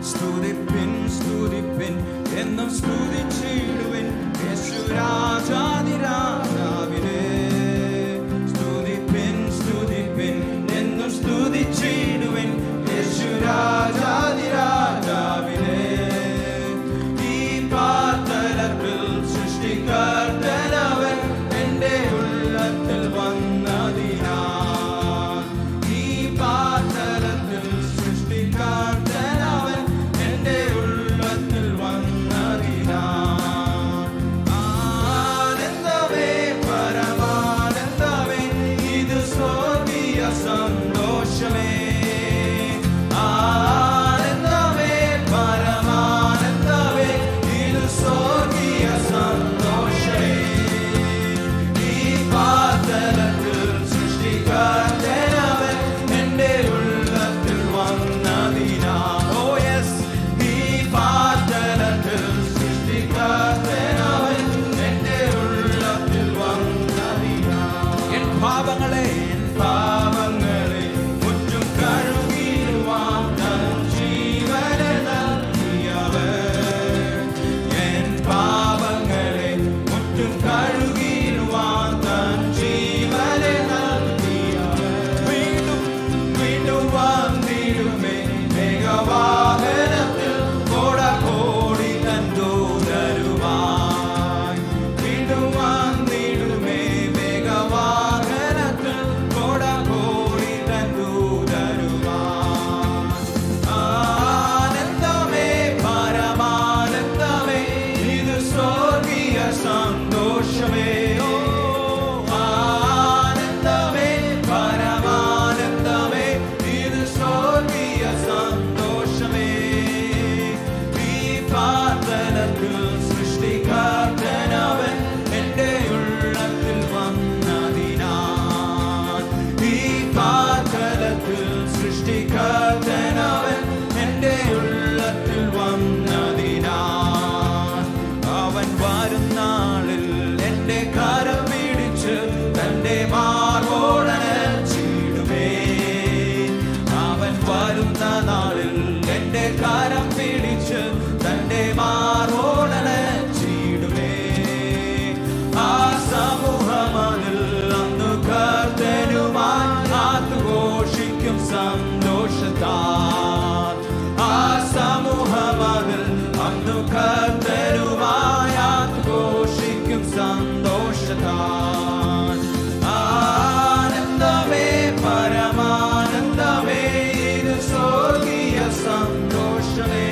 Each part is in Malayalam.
സ്തുതിപ്പിൻ സ്തുതിപ്പിൻ എന്നും സ്തുതിച്ചിടുവിൻ യേശു രാജാതിരാജാവിനെ സ്തുതിപ്പിൻ സ്തുതിപ്പിൻ എന്നും സ്തുതിച്ചിടുവിൻ യേശു രാജാതിരാജാവിനെ ഈ പാതലത്തിൽ സൃഷ്ടികർത്തനവൻ എൻ്റെ ഉള്ളത്തിൽ വന്നതിനാൽ ഈ പാതലത്തിൽ സൃഷ്ടികർത്തനവൻ എൻ്റെ ഉള്ളത്തിൽ വന്നതിനാൽ ആനന്ദമേ പരമാനന്ദമേ ഇത് സ്വർഗീയ സന്തോഷമേ ആനന്ദമേ പരമാനന്ദമേ ഇത് സ്വർഗീയ സന്തോഷമേ ഈ പാതലത്തിൽ സൃഷ്ടിക്കാത്തവൻ എൻ്റെ ഉള്ളത്തിൽ വന്നതിനാ ഓ യെസ് ഈ പാതലത്തിൽ സൃഷ്ടിക്കാത്തവൻ എൻ്റെ ഉള്ളത്തിൽ വന്നതിനാ എൻ പാപങ്ങളെ എൻ പാപങ്ങളെ മുറ്റും കഴുകിടുവാൻ തൻ ജീവനെ നൽകിയവൻ എൻ പാപങ്ങളെ മുറ്റും കഴുകിടുവാൻ തൻ ജീവനെ നൽകിയവൻ വീണ്ടും വീണ്ടും വന്നിടുമേ മേഘവാഹനത്തിൽ കോട കോടി തൻ ദൂതരുമായി വീണ്ടും വന്നിടുമേ മേഘവാഹനത്തിൽ കോട കോടി തൻ ദൂതരുമായി ആനന്ദമേ പരമാനന്ദമേ ഇത് സ്വർഗീയ സന്തോഷമേ ഓ ആനന്ദമേ പരമാനന്ദമേ ഇത് സ്വർഗീയ സന്തോഷമേ ഈ പാതലത്തിൽ സൃഷ്ടിക്കാത്തനവൻ എൻ്റെ ഉള്ളത്തിൽ വന്നതിനാൽ ഈ പാതലത്തിൽ സൃഷ്ടിക്കാത്തനവൻ എൻ്റെ ഉള്ളത്തിൽ വന്നതിനാൽ അവൻ വരും നാളിൽ എൻ്റെ കരം പിടിച്ച് തൻ്റെ മാർവോടനച്ചിടുമേ അവൻ വരുന്ന നാളിൽ എൻ്റെ കരം പിടിച്ച് തൻ്റെ മാറോടനച്ചിടുമേ ആ സമൂഹമതിൽ അന്ന് കർത്തനുമായി ആത്തുഘോഷിക്കും സന്തോഷത്താൽ ആ സമൂഹമതിൽ അന്ന് കർത്തനുമായി ആത്തുഘോഷിക്കും സന്തോഷത്താൽ ആനന്ദമേ പരമാനന്ദമേ ഇത് സ്വർഗീയ സന്തോഷമേ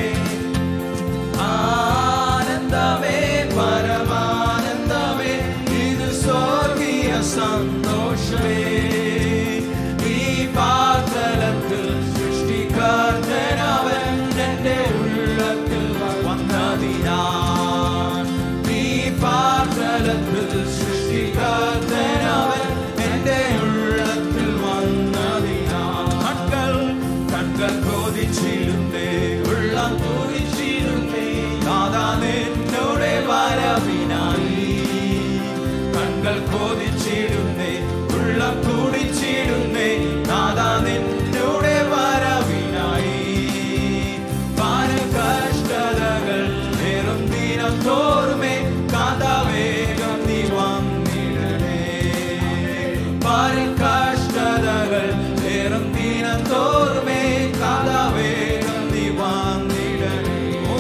ആനന്ദമേ പരമാനന്ദമേ ഇത് സ്വർഗീയ സന്തോഷമേ ഈ പാതലത്തിൽ സൃഷ്ടിക്കാത്തനവൻ എൻ്റെ ഉള്ളത്തിൽ വന്നതിനാൽ ഈ പാതലത്തിൽ സൃഷ്ടിക്കാത്തനവൻ എൻ്റെ ഉള്ളത്തിൽ വന്നതിനാൽ കൺകൾ കൺകൾ കൊതിച്ചിരുന്നേ ഉള്ളം കൊതിച്ചിരുന്നേ ദാദാ നിന്നോടെ വരവിനായി കൺകൾ കൊതിച്ചിടുന്നേ ഉള്ളം കുടിച്ചിടുന്നേ ദാദാ നിന്നോടെ വരവിനായി പാര കഷ്ടതകൾ നേരും ദിനം തോറുമേ കാതാവേഗം നീ വന്നിടണേ പാര കഷ്ടതകൾ നേരും ദിനം തോറുമേ കാതാവേഗം നീ വന്നിടണേ ഓ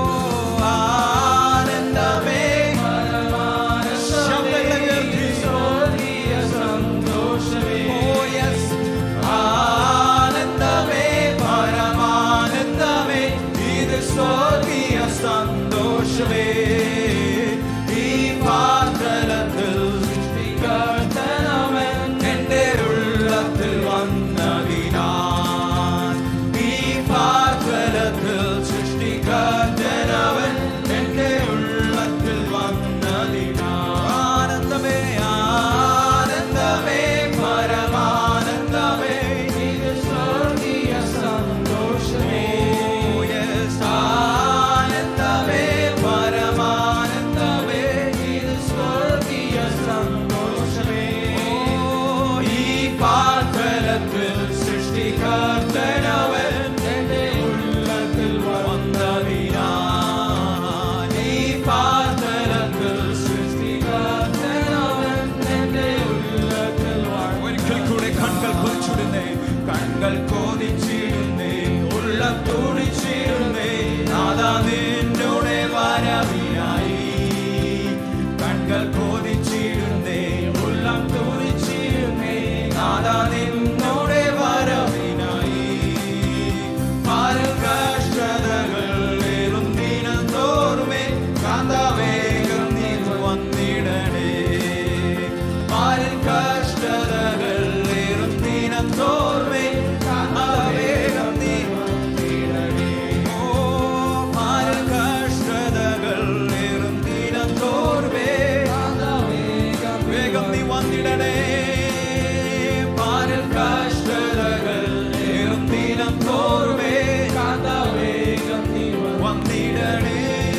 ആനന്ദമേ ശബ്ദങ്ങൾ കേൾപ്പിച്ചോ ഉള്ളം തുടിച്ചിരുന്നേ നാദാ നിന്നോടെ വരവിനായി കൺകൾ കൊതിച്ചിരുന്നേ ഉള്ളം തുടിച്ചിരുന്നേ നാദാ നിന്നോടെ വരവിനായി പാലും കഷ്ടതകൾ ഏറും ദിനം തോറുമേ കാന്താവേഗം നീ വന്നിടണേ പാലിൽ കഷ്ടതകൾ ഏറും ദിനം തോറുമേ കാന്താവേഗം നീ വന്നിടണേ ഓ പാലിൽ കഷ്ടതകൾ ഏറും ദിനം തോറുമേ കാന്താവേഗം വേഗം നീ വന്നിടണേ പാലിൽ കഷ്ടതകൾ ഏറും ദിനം തോറുമേ കാന്താവേഗം നീ വന്നിടണേ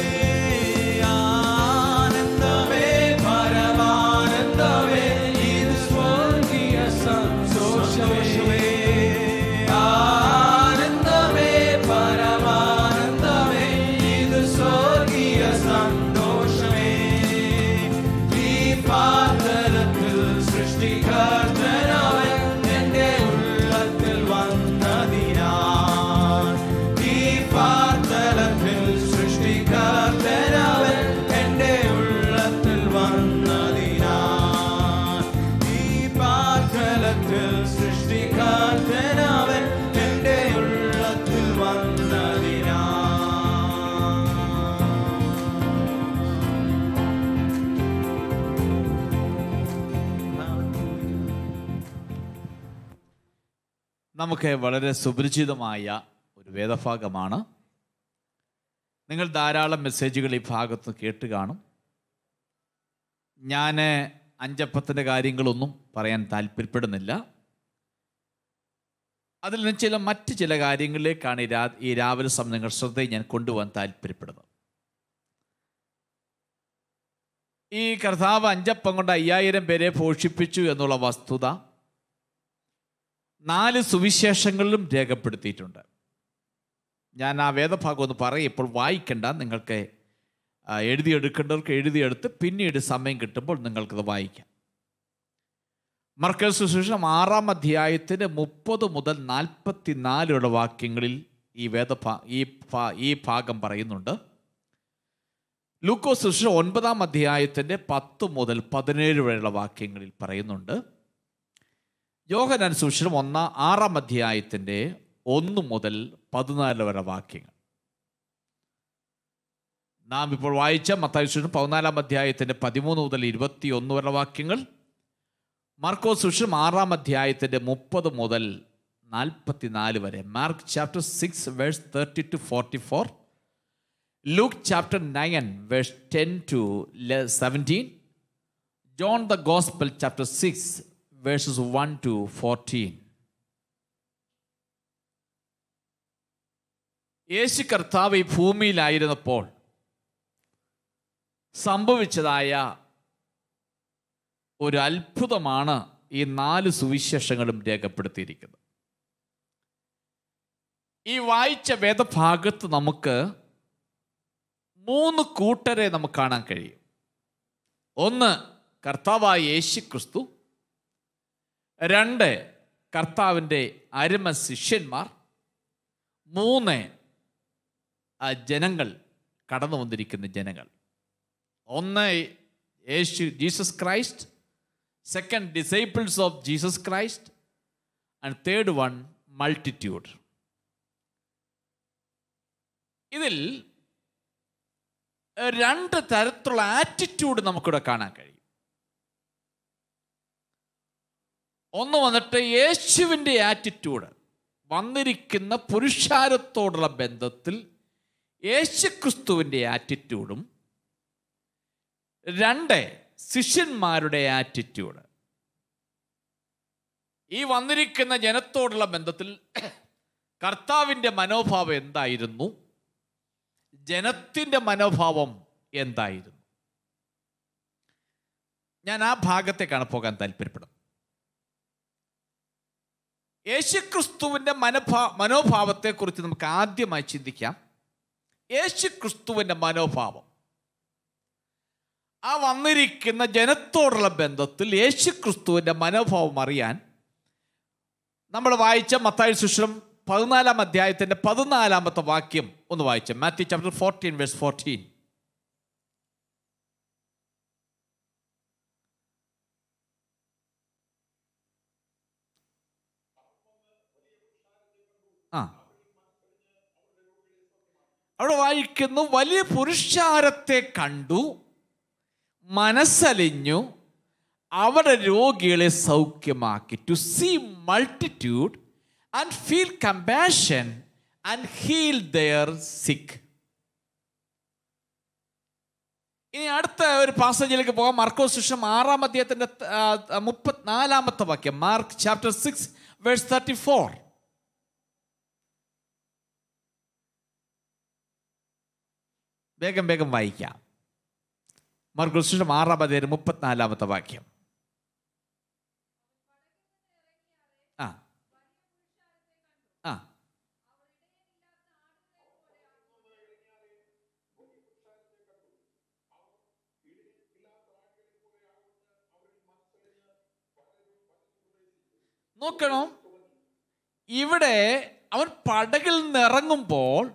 ആനന്ദമേ പരമാനന്ദമേ ഇത് സ്വർഗീയ സന്തോഷമേ ആനന്ദമേ പരമാനന്ദമേ ഇത് സ്വർഗീയ സന്തോഷമേ ഈ പാതലത്തിൽ സൃഷ്ടികർത്തനവൻ എന്റെ ഉള്ളത്തിൽ വന്നതിനാൽ ഈ പാതലത്തിൽ സൃഷ്ടികർത്തനവൻ എന്റെ ഉള്ളത്തിൽ വന്നതിനാൽ ഈ പാതലത്തിൽ സൃഷ്ടികർത്തനവൻ എന്റെ ഉള്ളത്തിൽ വന്നതിനാൽ നമുക്ക് വളരെ സുപരിചിതമായ ഒരു വേദഭാഗമാണ് നിങ്ങൾ ധാരാളം മെസ്സേജുകൾ ഈ ഭാഗത്ത് കേട്ട് കാണും ഞാൻ അഞ്ചപ്പത്തിൻ്റെ കാര്യങ്ങളൊന്നും പറയാൻ താല്പര്യപ്പെടുന്നില്ല അതിൽ നിന്ന് ചില മറ്റ് ചില കാര്യങ്ങളിലേക്കാണ് ഈ രാ ഈ രാവിലെ സമയം നിങ്ങൾ ശ്രദ്ധയെ ഞാൻ കൊണ്ടുപോകാൻ താല്പര്യപ്പെടുന്നത് ഈ കർത്താവ് അഞ്ചപ്പം കൊണ്ട് അയ്യായിരം പേരെ പോഷിപ്പിച്ചു എന്നുള്ള വസ്തുത നാല് സുവിശേഷങ്ങളിലും രേഖപ്പെടുത്തിയിട്ടുണ്ട് ഞാൻ ആ വേദഭാഗം ഒന്ന് പറയും ഇപ്പോൾ വായിക്കണ്ട നിങ്ങൾക്ക് ആ, എഴുതിയെടുക്കേണ്ടവർക്ക് എഴുതിയെടുത്ത് പിന്നീട് സമയം കിട്ടുമ്പോൾ നിങ്ങൾക്കത് വായിക്കാം മർക്കൽ സുശേഷം ആറാം അധ്യായത്തിന് മുപ്പത് മുതൽ നാൽപ്പത്തി നാലുള്ള വാക്യങ്ങളിൽ ഈ വേദഭാ ഈ ഭാ- ഈ ഭാഗം പറയുന്നുണ്ട് ലൂക്കോ സുശേഷം ഒൻപതാം അധ്യായത്തിൻ്റെ പത്ത് മുതൽ പതിനേഴ് വരെയുള്ള വാക്യങ്ങളിൽ പറയുന്നുണ്ട് യോഹനാൻ സുശേഷം ഒന്നാം ആറാം അധ്യായത്തിൻ്റെ ഒന്ന് മുതൽ പതിനാല് വരെ വാക്യങ്ങൾ നാം ഇപ്പോൾ വായിച്ച മത്തായി സുശേഷം പതിനാലാം അധ്യായത്തിൻ്റെ പതിമൂന്ന് മുതൽ ഇരുപത്തി ഒന്ന് വരെ വാക്യങ്ങൾ മാർക്കോ സുഷും ആറാം അധ്യായത്തിൻ്റെ മുപ്പത് മുതൽ നാൽപ്പത്തിനാല് വരെ Mark chapter six verse thirty two forty four Luke chapter nine verse ten to seventeen John the gospel chapter six verses one to fourteen യേശു കർത്താവ് ഈ ഭൂമിയിലായിരുന്നപ്പോൾ സംഭവിച്ചതായ ഒരു അത്ഭുതമാണ് ഈ നാല് സുവിശേഷങ്ങളും രേഖപ്പെടുത്തിയിരിക്കുന്നത് ഈ വായിച്ച വേദഭാഗത്ത് നമുക്ക് മൂന്ന് കൂട്ടരെ നമുക്ക് കാണാൻ കഴിയും ഒന്ന് കർത്താവായ യേശു ക്രിസ്തു രണ്ട് കർത്താവിൻ്റെ അരുമ ശിഷ്യന്മാർ മൂന്ന് ആ ജനങ്ങൾ കടന്നു വന്നിരിക്കുന്ന ജനങ്ങൾ ഒന്ന് യേശു Jesus Christ second disciples of Jesus Christ and third one multitude ഇതിൽ രണ്ട് തരത്തിലുള്ള ആറ്റിറ്റ്യൂഡ് നമുക്കിവിടെ കാണാൻ കഴിയും ഒന്ന് വന്നിട്ട് യേശുവിൻ്റെ ആറ്റിറ്റ്യൂഡ് വന്നിരിക്കുന്ന പുരുഷാരത്തോടുള്ള ബന്ധത്തിൽ യേശുക്രിസ്തുവിൻ്റെ ആറ്റിറ്റ്യൂഡും രണ്ട് ശിഷ്യന്മാരുടെ ആറ്റിറ്റ്യൂഡ് ഈ വന്നിരിക്കുന്ന ജനത്തോടുള്ള ബന്ധത്തിൽ കർത്താവിൻ്റെ മനോഭാവം എന്തായിരുന്നു ജനത്തിൻ്റെ മനോഭാവം എന്തായിരുന്നു ഞാൻ ആ ഭാഗത്തേക്കാണ് പോകാൻ താല്പര്യപ്പെടുന്നത് യേശുക്രിസ്തുവിൻ്റെ മനോഭാ മനോഭാവത്തെക്കുറിച്ച് നമുക്ക് ആദ്യമായി ചിന്തിക്കാം യേശുക്രിസ്തുവിൻ്റെ മനോഭാവം ആ വന്നിരിക്കുന്ന ജനത്തോടുള്ള ബന്ധത്തിൽ യേശുക്രിസ്തുവിൻ്റെ മനോഭാവം അറിയാൻ നമ്മൾ വായിച്ച മത്തായി സുശ്രം പതിനാലാം അധ്യായത്തിന്റെ പതിനാലാമത്തെ വാക്യം ഒന്ന് വായിച്ചു Matthew chapter fourteen verse fourteen ആ അവിടെ വായിക്കുന്നു വലിയ പുരുഷാരത്തെ കണ്ടു മനസ്സലിഞ്ഞു അവരുടെ രോഗികളെ സൗഖ്യമാക്കി to see multitude and feel compassion and heal their sick ഇനി അടുത്ത ഒരു പാസേജിലേക്ക് പോകാം മാർക്കോ സുഷം ആറാം അധ്യായത്തിന്റെ മുപ്പത്തിനാലാമത്തെ വാക്യം Mark chapter six verse thirty four വേഗം വേഗം വായിക്കാം മാർക്കോ സുഷം ആറാം അധ്യായം മുപ്പത്തിനാലാമത്തെ വാക്യം ആ ആ നോക്കണം ഇവിടെ അവൻ പടകിൽ നിന്ന് ഇറങ്ങുമ്പോൾ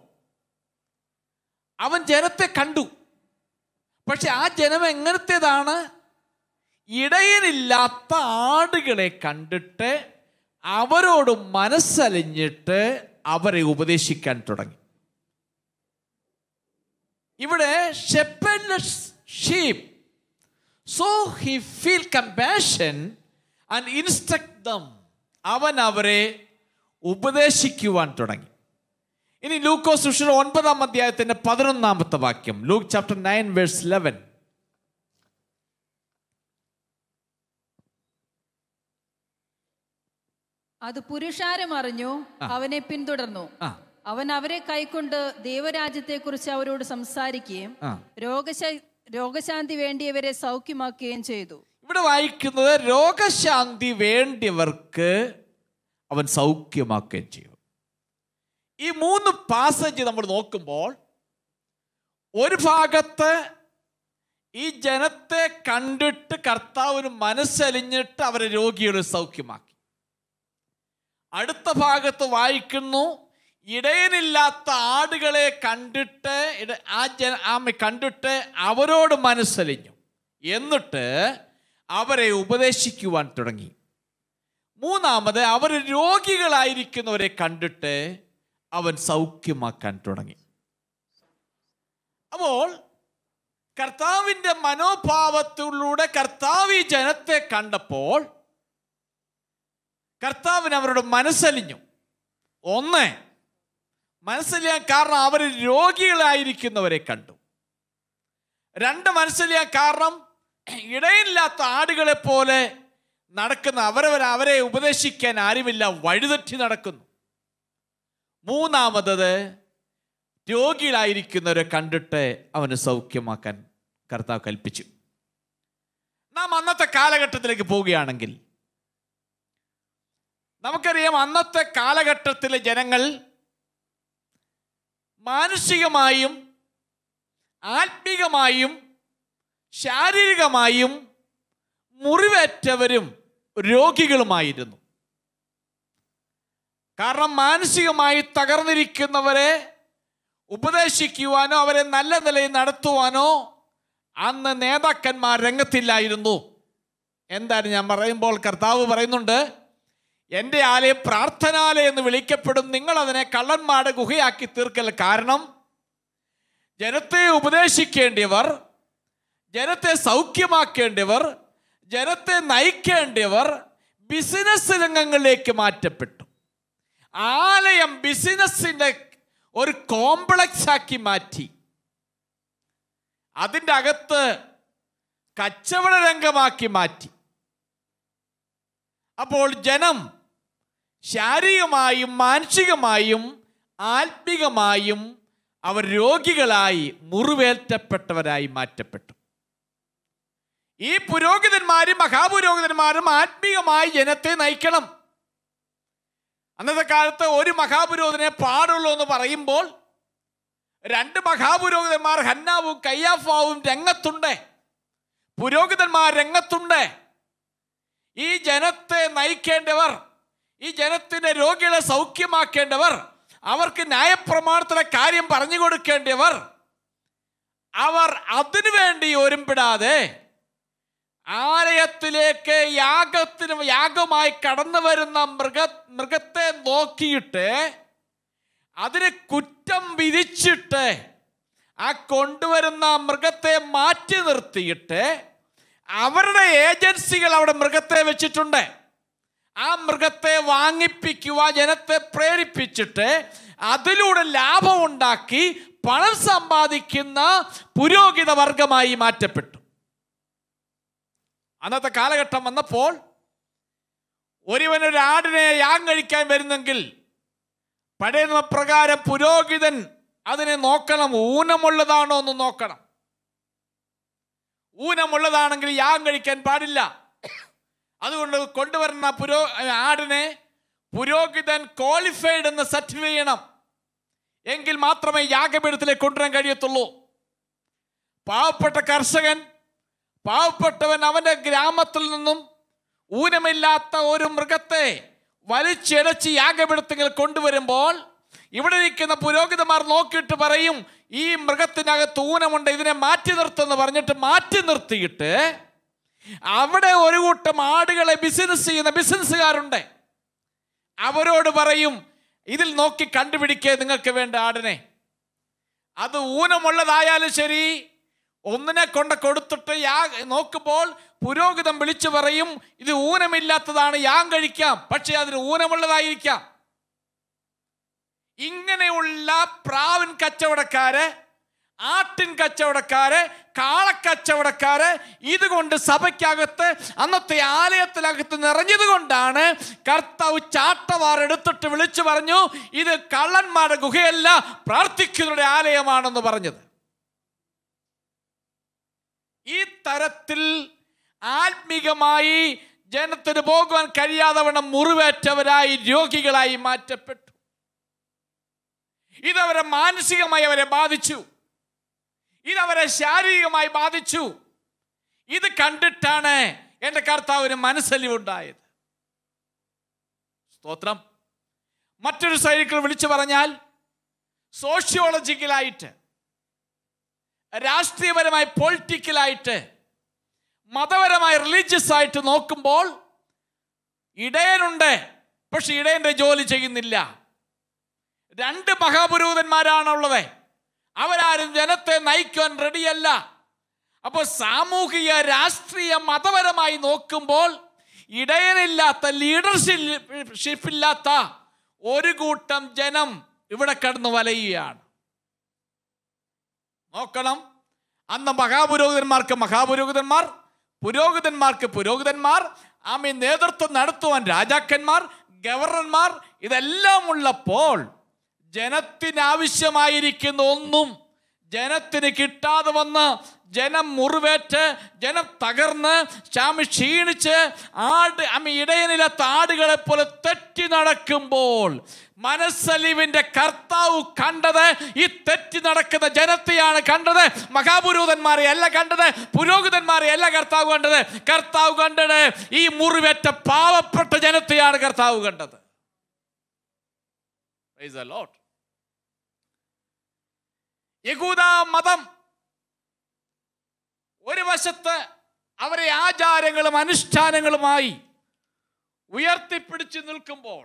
അവൻ ജനത്തെ കണ്ടു പക്ഷെ ആ ജനം എങ്ങനത്തേതാണ് ഇടയനില്ലാത്ത ആടുകളെ കണ്ടിട്ട് അവരോട് മനസ്സലിഞ്ഞിട്ട് അവരെ ഉപദേശിക്കാൻ തുടങ്ങി ഇവിടെ shepherdless sheep so he feel compassion and instruct them അവൻ അവരെ ഉപദേശിക്കുവാൻ തുടങ്ങി ഇനി ലൂക്കോ സുഷർ ഒൻപതാം അധ്യായത്തിന്റെ പതിനൊന്നാമത്തെ വാക്യം Luke chapter nine verse eleven അത് പുരുഷാരം അറിഞ്ഞു അവനെ പിന്തുടർന്നു ആ അവൻ അവരെ കൈക്കൊണ്ട് ദൈവരാജ്യത്തെക്കുറിച്ച് അവരോട് സംസാരിക്കുകയും ആ രോഗശ രോഗശാന്തി വേണ്ടിയവരെ സൗഖ്യമാക്കുകയും ചെയ്തു ഇവിടെ വായിക്കുന്നത് രോഗശാന്തി വേണ്ടിയവർക്ക് അവൻ സൗഖ്യമാക്കുകയും ചെയ്യും ഈ മൂന്ന് പാസേജ് നമ്മൾ നോക്കുമ്പോൾ ഒരു ഭാഗത്ത് ഈ ജനത്തെ കണ്ടിട്ട് കർത്താവിന് മനസ്സലിഞ്ഞിട്ട് അവരെ രോഗികളെ സൗഖ്യമാക്കി അടുത്ത ഭാഗത്ത് വായിക്കുന്നു ഇടയനില്ലാത്ത ആടുകളെ കണ്ടിട്ട് ഇട- ആ ജന ആമ കണ്ടിട്ട് അവരോട് മനസ്സലിഞ്ഞു എന്നിട്ട് അവരെ ഉപദേശിക്കുവാൻ തുടങ്ങി മൂന്നാമത് അവർ രോഗികളായിരിക്കുന്നവരെ കണ്ടിട്ട് അവൻ സൗഖ്യമാക്കാൻ തുടങ്ങി അപ്പോൾ കർത്താവിൻ്റെ മനോഭാവത്തിലൂടെ കർത്താവ് ഈ ജനത്തെ കണ്ടപ്പോൾ കർത്താവിന് അവരോട് മനസ്സലിഞ്ഞു ഒന്ന് മനസ്സലിയാൻ കാരണം അവർ രോഗികളായിരിക്കുന്നവരെ കണ്ടു രണ്ട് മനസ്സലിയാൻ കാരണം ഇടയില്ലാത്ത ആടുകളെ പോലെ നടക്കുന്ന അവരവർ അവരെ ഉപദേശിക്കാൻ ആരുമില്ല വഴിതെറ്റി നടക്കുന്നു മൂന്നാമതത് രോഗികളായിരിക്കുന്നവരെ കണ്ടിട്ട് അവന് സൗഖ്യമാക്കാൻ കർത്താവ് കൽപ്പിച്ചു നാം അന്നത്തെ കാലഘട്ടത്തിലേക്ക് പോവുകയാണെങ്കിൽ നമുക്കറിയാം അന്നത്തെ കാലഘട്ടത്തിലെ ജനങ്ങൾ മാനസികമായും ആത്മീകമായും ശാരീരികമായും മുറിവേറ്റവരും രോഗികളുമായിരുന്നു കാരണം മാനസികമായി തകർന്നിരിക്കുന്നവരെ ഉപദേശിക്കുവാനോ അവരെ നല്ല നിലയിൽ നടത്തുവാനോ അന്ന് നേതാക്കന്മാർ രംഗത്തില്ലായിരുന്നു എന്താണ് ഞാൻ പറയുമ്പോൾ കർത്താവ് പറയുന്നുണ്ട് എൻ്റെ ആലയം പ്രാർത്ഥനാലയം എന്ന് വിളിക്കപ്പെടും നിങ്ങൾ അതിനെ കള്ളന്മാരുടെ ഗുഹയാക്കി തീർക്കൽ കാരണം ജനത്തെ ഉപദേശിക്കേണ്ടിയവർ ജനത്തെ സൗഖ്യമാക്കേണ്ടിയവർ ജനത്തെ നയിക്കേണ്ടിയവർ ബിസിനസ് രംഗങ്ങളിലേക്ക് മാറ്റപ്പെട്ടു ആലയം ബിസിനസ്സിൻ്റെ ഒരു കോംപ്ലക്സ് ആക്കി മാറ്റി അതിൻ്റെ അകത്ത് കച്ചവട രംഗമാക്കി മാറ്റി അപ്പോൾ ജനം ശാരീരികമായും മാനസികമായും ആത്മികമായും അവർ രോഗികളായി മുറിവേറ്റപ്പെട്ടവരായി മാറ്റപ്പെട്ടു ഈ പുരോഹിതന്മാരും മഹാപുരോഹിതന്മാരും ആത്മീയമായി ജനത്തെ നയിക്കണം അന്നത്തെ കാലത്ത് ഒരു മഹാപുരോഹിതനെ പാടുള്ളൂ എന്ന് പറയുമ്പോൾ രണ്ട് മഹാപുരോഹിതന്മാർ ഹന്നാവും കയ്യാഫാവും രംഗത്തുണ്ട് പുരോഹിതന്മാർ രംഗത്തുണ്ട് ഈ ജനത്തെ നയിക്കേണ്ടവർ ഈ ജനത്തിന്റെ രോഗികളെ സൗഖ്യമാക്കേണ്ടവർ അവർക്ക് ന്യായപ്രമാണത്തിലെ കാര്യം പറഞ്ഞു കൊടുക്കേണ്ടവർ അവർ അതിനു വേണ്ടി ഒരുമ്പിടാതെ ആലയത്തിലേക്ക് യാഗത്തിന് യാഗമായി കടന്നു വരുന്ന മൃഗ മൃഗത്തെ നോക്കിയിട്ട് അതിന് കുറ്റം വിധിച്ചിട്ട് ആ കൊണ്ടുവരുന്ന മൃഗത്തെ മാറ്റി നിർത്തിയിട്ട് അവരുടെ ഏജൻസികൾ അവിടെ മൃഗത്തെ വെച്ചിട്ടുണ്ട് ആ മൃഗത്തെ വാങ്ങിപ്പിക്കുവാൻ ജനത്തെ പ്രേരിപ്പിച്ചിട്ട് അതിലൂടെ ലാഭം ഉണ്ടാക്കി പണം സമ്പാദിക്കുന്ന പുരോഹിത വർഗമായി മാറ്റപ്പെട്ടു അന്നത്തെ കാലഘട്ടം വന്നപ്പോൾ ഒരുവൻ ഒരു ആടിനെ യാഗം കഴിക്കാൻ വരുന്നെങ്കിൽ പഴയ നിയമപ്രകാരം പുരോഹിതൻ അതിനെ നോക്കണം ഊനമുള്ളതാണോ എന്ന് നോക്കണം ഊനമുള്ളതാണെങ്കിൽ യാഗം കഴിക്കാൻ പാടില്ല അതുകൊണ്ട് കൊണ്ടുവരുന്ന പുരോ ആടിനെ പുരോഹിതൻ ക്വാളിഫൈഡ് എന്ന് സർട്ടിഫൈ ചെയ്യണം എങ്കിൽ മാത്രമേ യാഗപീഠത്തിലേക്ക് കൊണ്ടുവരാൻ കഴിയത്തുള്ളൂ പാവപ്പെട്ട കർഷകൻ പാവപ്പെട്ടവൻ അവന്റെ ഗ്രാമത്തിൽ നിന്നും ഊനമില്ലാത്ത ഒരു മൃഗത്തെ വലിച്ചിഴച്ച് യാഗപീഠത്തിൽ കൊണ്ടുവരുമ്പോൾ ഇവിടെ ഇരിക്കുന്ന പുരോഹിതന്മാർ നോക്കിയിട്ട് പറയും ഈ മൃഗത്തിനകത്ത് ഊനമുണ്ട് ഇതിനെ മാറ്റി നിർത്തുമെന്ന് പറഞ്ഞിട്ട് മാറ്റി നിർത്തിയിട്ട് അവിടെ ഒരു കൂട്ടം ആടുകളെ ബിസിനസ് ചെയ്യുന്ന ബിസിനസ്സുകാരുണ്ട് അവരോട് പറയും ഇതിൽ നോക്കി കണ്ടുപിടിക്കുക നിങ്ങൾക്ക് വേണ്ട ആടിനെ അത് ഊനമുള്ളതായാലും ശരി ഒന്നിനെ കൊണ്ട് കൊടുത്തിട്ട് യാ നോക്കുമ്പോൾ പുരോഹിതം വിളിച്ചു പറയും ഇത് ഊനമില്ലാത്തതാണ് യാം കഴിക്കാം പക്ഷേ അതിന് ഊനമുള്ളതായിരിക്കാം ഇങ്ങനെയുള്ള പ്രാവിൻ കച്ചവടക്കാര് ആട്ടിൻ കച്ചവടക്കാര് കാളക്കച്ചവടക്കാര് ഇതുകൊണ്ട് സഭയ്ക്കകത്ത് അന്നത്തെ ആലയത്തിനകത്ത് നിറഞ്ഞത് കൊണ്ടാണ് കർത്താവ് ചാട്ടവാർ എടുത്തിട്ട് വിളിച്ചു പറഞ്ഞു ഇത് കള്ളന്മാരുടെ ഗുഹയല്ല പ്രാർത്ഥിക്കുന്നവരുടെ ആലയമാണെന്ന് പറഞ്ഞത് ഈ തരത്തിൽ ആത്മീകമായി ജനത്തിന് പോകുവാൻ കഴിയാതെ വണ്ണം മുറിവേറ്റവരായി രോഗികളായി മാറ്റപ്പെട്ടു ഇതവരെ മാനസികമായി അവരെ ബാധിച്ചു ഇതവരെ ശാരീരികമായി ബാധിച്ചു ഇത് കണ്ടിട്ടാണ് എൻ്റെ കർത്താവിന് മനസ്സലിവുണ്ടായത് സ്തോത്രം മറ്റൊരു സൈക്കിൾ വിളിച്ചു പറഞ്ഞാൽ സോഷ്യോളജിക്കലായിട്ട് രാഷ്ട്രീയപരമായി പൊളിറ്റിക്കലായിട്ട് മതപരമായി റിലീജിയസ് ആയിട്ട് നോക്കുമ്പോൾ ഇടയനുണ്ട് പക്ഷെ ഇടയന്റെ ജോലി ചെയ്യുന്നില്ല രണ്ട് മഹാപുരോഹിതന്മാരാണുള്ളത് അവരാരും ജനത്തെ നയിക്കാൻ റെഡിയല്ല അപ്പോൾ സാമൂഹിക രാഷ്ട്രീയ മതപരമായി നോക്കുമ്പോൾ ഇടയനില്ലാത്ത ലീഡർഷിപ്പ് ഇല്ലാത്ത ഒരു കൂട്ടം ജനം ഇവിടെ കടന്നു വലയുകയാണ് നോക്കണം അന്ന് മഹാപുരോഹിതന്മാർക്ക് മഹാപുരോഹിതന്മാർ പുരോഹിതന്മാർക്ക് പുരോഹിതന്മാർ ആമി നേതൃത്വം നടത്തുവാൻ രാജാക്കന്മാർ ഗവർണർമാർ ഇതെല്ലാം ഉള്ളപ്പോൾ ജനത്തിനാവശ്യമായിരിക്കുന്ന ഒന്നും ജനത്തിന് കിട്ടാതെ വന്ന് ജനം മുറിവേറ്റ് ജനം തകർന്ന് ശാമി ക്ഷീണിച്ച് ആട് അമ്മ ഇടയനില്ലാത്ത ആടുകളെ പോലെ തെറ്റി നടക്കുമ്പോൾ മനസ്സലിവിന്റെ കർത്താവ് കണ്ടത് ഈ തെറ്റി നടക്കുന്ന ജനത്തെയാണ് കണ്ടത് മഹാപുരോഹിതന്മാരെ അല്ല കണ്ടത് പുരോഹിതന്മാരെ അല്ല കർത്താവ് കണ്ടത് കർത്താവ് കണ്ടത് ഈ മുറിവേറ്റ പാവപ്പെട്ട ജനത്തെയാണ് കർത്താവ് കണ്ടത് Praise the Lord. യഹൂദ മതം ഒരു വശത്ത് അവരെ ആചാരങ്ങളും അനുഷ്ഠാനങ്ങളുമായി ഉയർത്തിപ്പിടിച്ചു നിൽക്കുമ്പോൾ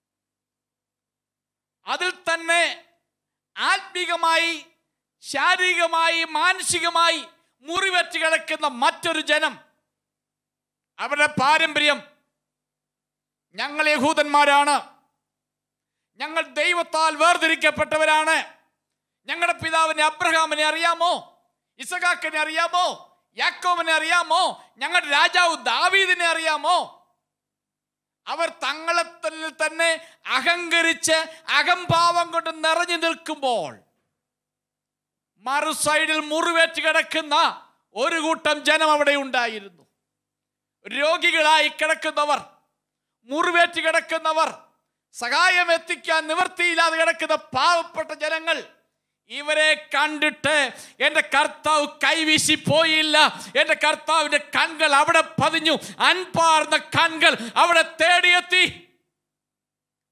അതിൽ തന്നെ ആത്മീകമായി ശാരീരികമായി മാനസികമായി മുറിവറ്റ് കിടക്കുന്ന മറ്റൊരു ജനം അവരുടെ പാരമ്പര്യം ഞങ്ങൾ യഹൂദന്മാരാണ് ഞങ്ങൾ ദൈവത്താൽ വേർതിരിക്കപ്പെട്ടവരാണ് ഞങ്ങളുടെ പിതാവിനെ അബ്രഹാമിനെ അറിയാമോ ഇസഖാക്കിനെ അറിയാമോ യാക്കോബിനെ അറിയാമോ ഞങ്ങളുടെ രാജാവ് ദാവീദിനെ അറിയാമോ അവർ തങ്ങളെ തന്നെ തന്നെ അഹങ്കരിച്ച് അഹംഭാവം കൊണ്ട് നിറഞ്ഞു നിൽക്കുമ്പോൾ മറു സൈഡിൽ മുറിവേറ്റ് കിടക്കുന്ന ഒരു കൂട്ടം ജനം അവിടെ ഉണ്ടായിരുന്നു രോഗികളായി കിടക്കുന്നവർ മുറിവേറ്റ് കിടക്കുന്നവർ സഹായം എത്തിക്കാൻ നിവൃത്തിയില്ലാതെ കിടക്കുന്ന പാവപ്പെട്ട ജനങ്ങൾ ഇവരെ കണ്ടിട്ട് എൻ്റെ കർത്താവ് കൈവീശി പോയില്ല എൻ്റെ കർത്താവിൻ്റെ കൺകൾ അവിടെ പതിഞ്ഞു അൻപാർന്ന കൺകൾ അവിടെ തേടിയെത്തി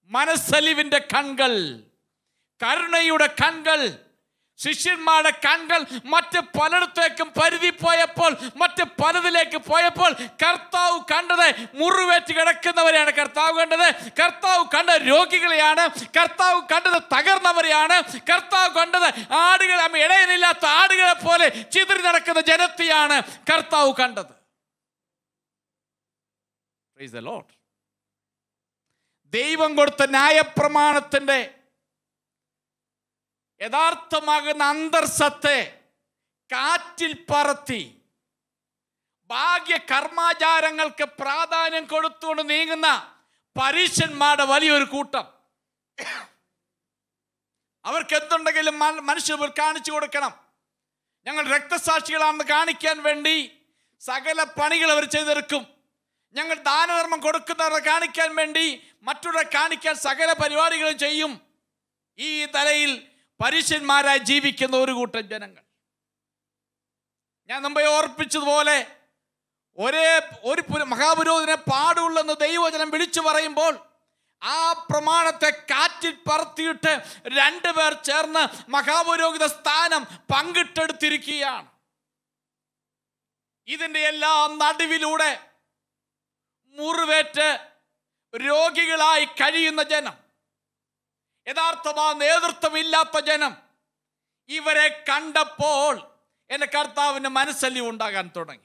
മനസ്സലിവിന്റെ കൺകൾ കരുണയുടെ കൺകൾ ശിഷ്യന്മാരുടെ കൺകൾ മറ്റ് പലയിടത്തേക്കും പരിധി പോയപ്പോൾ മറ്റ് പലതിലേക്ക് പോയപ്പോൾ കർത്താവ് കണ്ടത് മുറിവേറ്റ് കിടക്കുന്നവരെയാണ് കർത്താവ് കണ്ടത് കർത്താവ് കണ്ട രോഗികളെയാണ് കർത്താവ് കണ്ടത് തകർന്നവരെയാണ് കർത്താവ് കണ്ടത് ആടുകൾ ഇടയിലില്ലാത്ത ആടുകളെ പോലെ ചിതറി നടക്കുന്ന ജനത്തെയാണ് കർത്താവ് കണ്ടത് Praise the Lord. ദൈവം കൊടുത്ത ന്യായപ്രമാണത്തിന്റെ യഥാർത്ഥമാകുന്ന അന്തർസത്തെ കാറ്റിൽ പറത്തി ഭാഗ്യ കർമാചാരങ്ങൾക്ക് പ്രാധാന്യം കൊടുത്തുകൊണ്ട് നീങ്ങുന്ന പരീക്ഷന്മാരുടെ വലിയൊരു കൂട്ടം അവർക്ക് എന്തുണ്ടെങ്കിലും മ- മനുഷ്യർ കാണിച്ചു കൊടുക്കണം ഞങ്ങൾ രക്തസാക്ഷികളാണെന്ന് കാണിക്കാൻ വേണ്ടി സകല പണികൾ അവർ ചെയ്തെടുക്കും ഞങ്ങൾ ദാനധർമ്മം കൊടുക്കുന്നവരെ കാണിക്കാൻ വേണ്ടി മറ്റുള്ളവരെ കാണിക്കാൻ സകല പരിപാടികളും ചെയ്യും ഈ തലയിൽ പരീക്ഷന്മാരായി ജീവിക്കുന്ന ഒരു കൂട്ടം ജനങ്ങൾ ഞാൻ മുമ്പേ ഓർപ്പിച്ചതുപോലെ ഒരേ ഒരു പുര- മഹാപുരോഹിതനെ പാടുള്ളെന്ന് ദൈവവചനം വിളിച്ചു പറയുമ്പോൾ ആ പ്രമാണത്തെ കാറ്റിൽ പറത്തിയിട്ട് രണ്ടുപേർ ചേർന്ന് മഹാപുരോഹിത സ്ഥാനം പങ്കിട്ടെടുത്തിരിക്കുകയാണ് ഇതിന്റെ എല്ലാം നടുവിലൂടെ മുറിവേറ്റ് രോഗികളായി കഴിയുന്ന ജനം യഥാർത്ഥമാ നേതൃത്വമില്ലാത്ത ജനം ഇവരെ കണ്ടപ്പോൾ എൻ്റെ കർത്താവിന് മനസ്സല്ലി ഉണ്ടാകാൻ തുടങ്ങി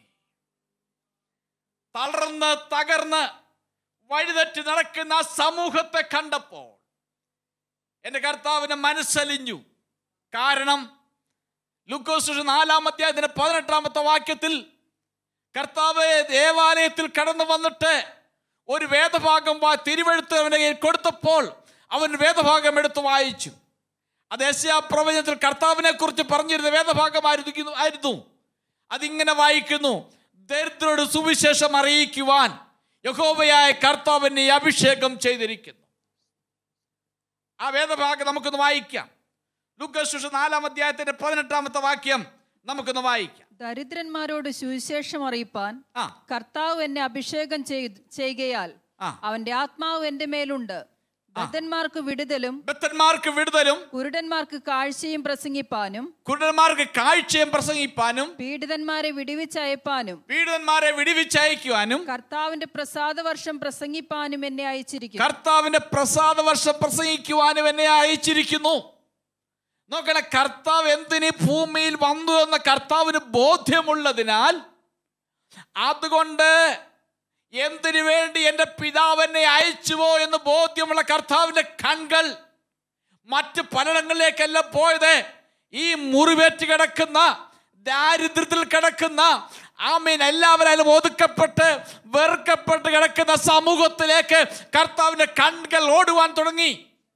തളർന്ന് തകർന്ന് വഴിതെറ്റി നടക്കുന്ന ആ സമൂഹത്തെ കണ്ടപ്പോൾ എൻ്റെ കർത്താവിന് മനസ്സലിഞ്ഞു കാരണം ലുക്കോസ് നാലാം അധ്യായത്തിന്റെ പതിനെട്ടാമത്തെ വാക്യത്തിൽ കർത്താവ് ദേവാലയത്തിൽ കടന്നു വന്നിട്ട് ഒരു വേദഭാഗം വാ തിരുവെഴുത്ത് അവൻ്റെ കയ്യിൽ കൊടുത്തപ്പോൾ അവൻ വേദഭാഗം എടുത്ത് വായിച്ചു അത് യശയാ പ്രവചനത്തിൽ കർത്താവിനെ കുറിച്ച് പറഞ്ഞിരുന്ന വേദഭാഗമായിരുന്നു ആയിരുന്നു അതിങ്ങനെ വായിക്കുന്നു ദരിദ്രരോട് സുവിശേഷം അറിയിക്കുവാൻ യഹോവയായ കർത്താവിനെ അഭിഷേകം ചെയ്തിരിക്കുന്നു ആ വേദഭാഗം നമുക്കൊന്ന് വായിക്കാം ലുക്കസ് നാലാം അധ്യായത്തിന്റെ പതിനെട്ടാമത്തെ വാക്യം നമുക്കൊന്ന് വായിക്കാം ദരിദ്രന്മാരോട് സുവിശേഷം അറിയിപ്പാൻ ആ കർത്താവ് എന്നെ അഭിഷേകം ചെയ്ത് ചെയ്യുകയാൽ ആ. അവന്റെ ആത്മാവ് എന്റെ മേലുണ്ട് ബദ്ധന്മാർക്ക് വിടുതലും ബദ്ധന്മാർക്ക് വിടുതലും കുരുടന്മാർക്ക് കാഴ്ചയും പ്രസംഗിപ്പാനും കുരുടന്മാർക്ക് കാഴ്ചയും പ്രസംഗിപ്പാനും പീഡിതന്മാരെ വിടുവിച്ചയപ്പാനും പീഡിതന്മാരെ വിടിവിച്ചയക്കുവാനും കർത്താവിന്റെ പ്രസാദവർഷം പ്രസംഗിപ്പാനും എന്നെ അയച്ചിരിക്കുന്നു കർത്താവിന്റെ പ്രസാദ വർഷം പ്രസംഗിക്കുവാനും എന്നെ അയച്ചിരിക്കുന്നു നോക്കണ കർത്താവ് എന്തിന് ഈ ഭൂമിയിൽ വന്നു എന്ന കർത്താവിന് ബോധ്യമുള്ളതിനാൽ അതുകൊണ്ട് എന്തിനു വേണ്ടി എൻ്റെ പിതാവ് എന്നെ അയച്ചുവോ എന്ന് ബോധ്യമുള്ള കർത്താവിന്റെ കൺകൾ മറ്റ് പലയിടങ്ങളിലേക്കല്ല പോയത് ഈ മുറിവേറ്റ് കിടക്കുന്ന ദാരിദ്ര്യത്തിൽ കിടക്കുന്ന ആമീൻ എല്ലാവരും ഒതുക്കപ്പെട്ട് വെറുക്കപ്പെട്ട് കിടക്കുന്ന സമൂഹത്തിലേക്ക് കർത്താവിന്റെ കൺകൾ ഓടുവാൻ തുടങ്ങി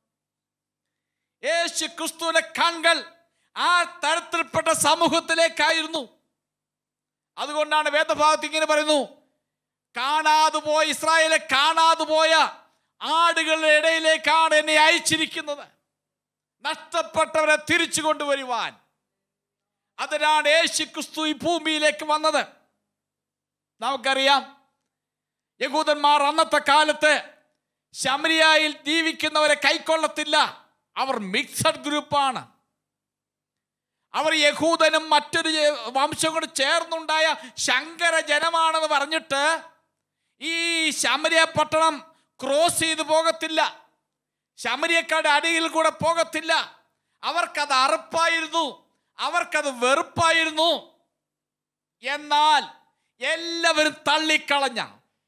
യേശു ക്രിസ്തുവിന്റെ കൺകൾ ആ തരത്തിൽപ്പെട്ട സമൂഹത്തിലേക്കായിരുന്നു അതുകൊണ്ടാണ് വേദഭാഗത്ത് ഇങ്ങനെ പറയുന്നു കാണാതെ പോയ ഇസ്രായേലെ കാണാതെ പോയ ആടുകളുടെ ഇടയിലേക്കാണ് എന്നെ അയച്ചിരിക്കുന്നത് നഷ്ടപ്പെട്ടവരെ തിരിച്ചു കൊണ്ടുവരുവാൻ അതിനാണ് യേശു ക്രിസ്തു ഈ ഭൂമിയിലേക്ക് വന്നത് നമുക്കറിയാം യഹൂദന്മാർ അന്നത്തെ കാലത്ത് ശമരിയായിൽ ജീവിക്കുന്നവരെ കൈക്കൊള്ളത്തില്ല അവർ മിക്സഡ് ഗ്രൂപ്പാണ് അവർ യഹൂദനും മറ്റൊരു ജ- വംശം കൂടെ ചേർന്നുണ്ടായ ശങ്കര ജനമാണെന്ന് പറഞ്ഞിട്ട് ഈ ശമരിയ പട്ടണം ക്രോസ് ചെയ്ത് പോകത്തില്ല ശമരിയക്കാരുടെ അടിയിൽ കൂടെ പോകത്തില്ല അവർക്കത് അറുപ്പായിരുന്നു അവർക്കത് വെറുപ്പായിരുന്നു എന്നാൽ എല്ലാവരും തള്ളിക്കളഞ്ഞ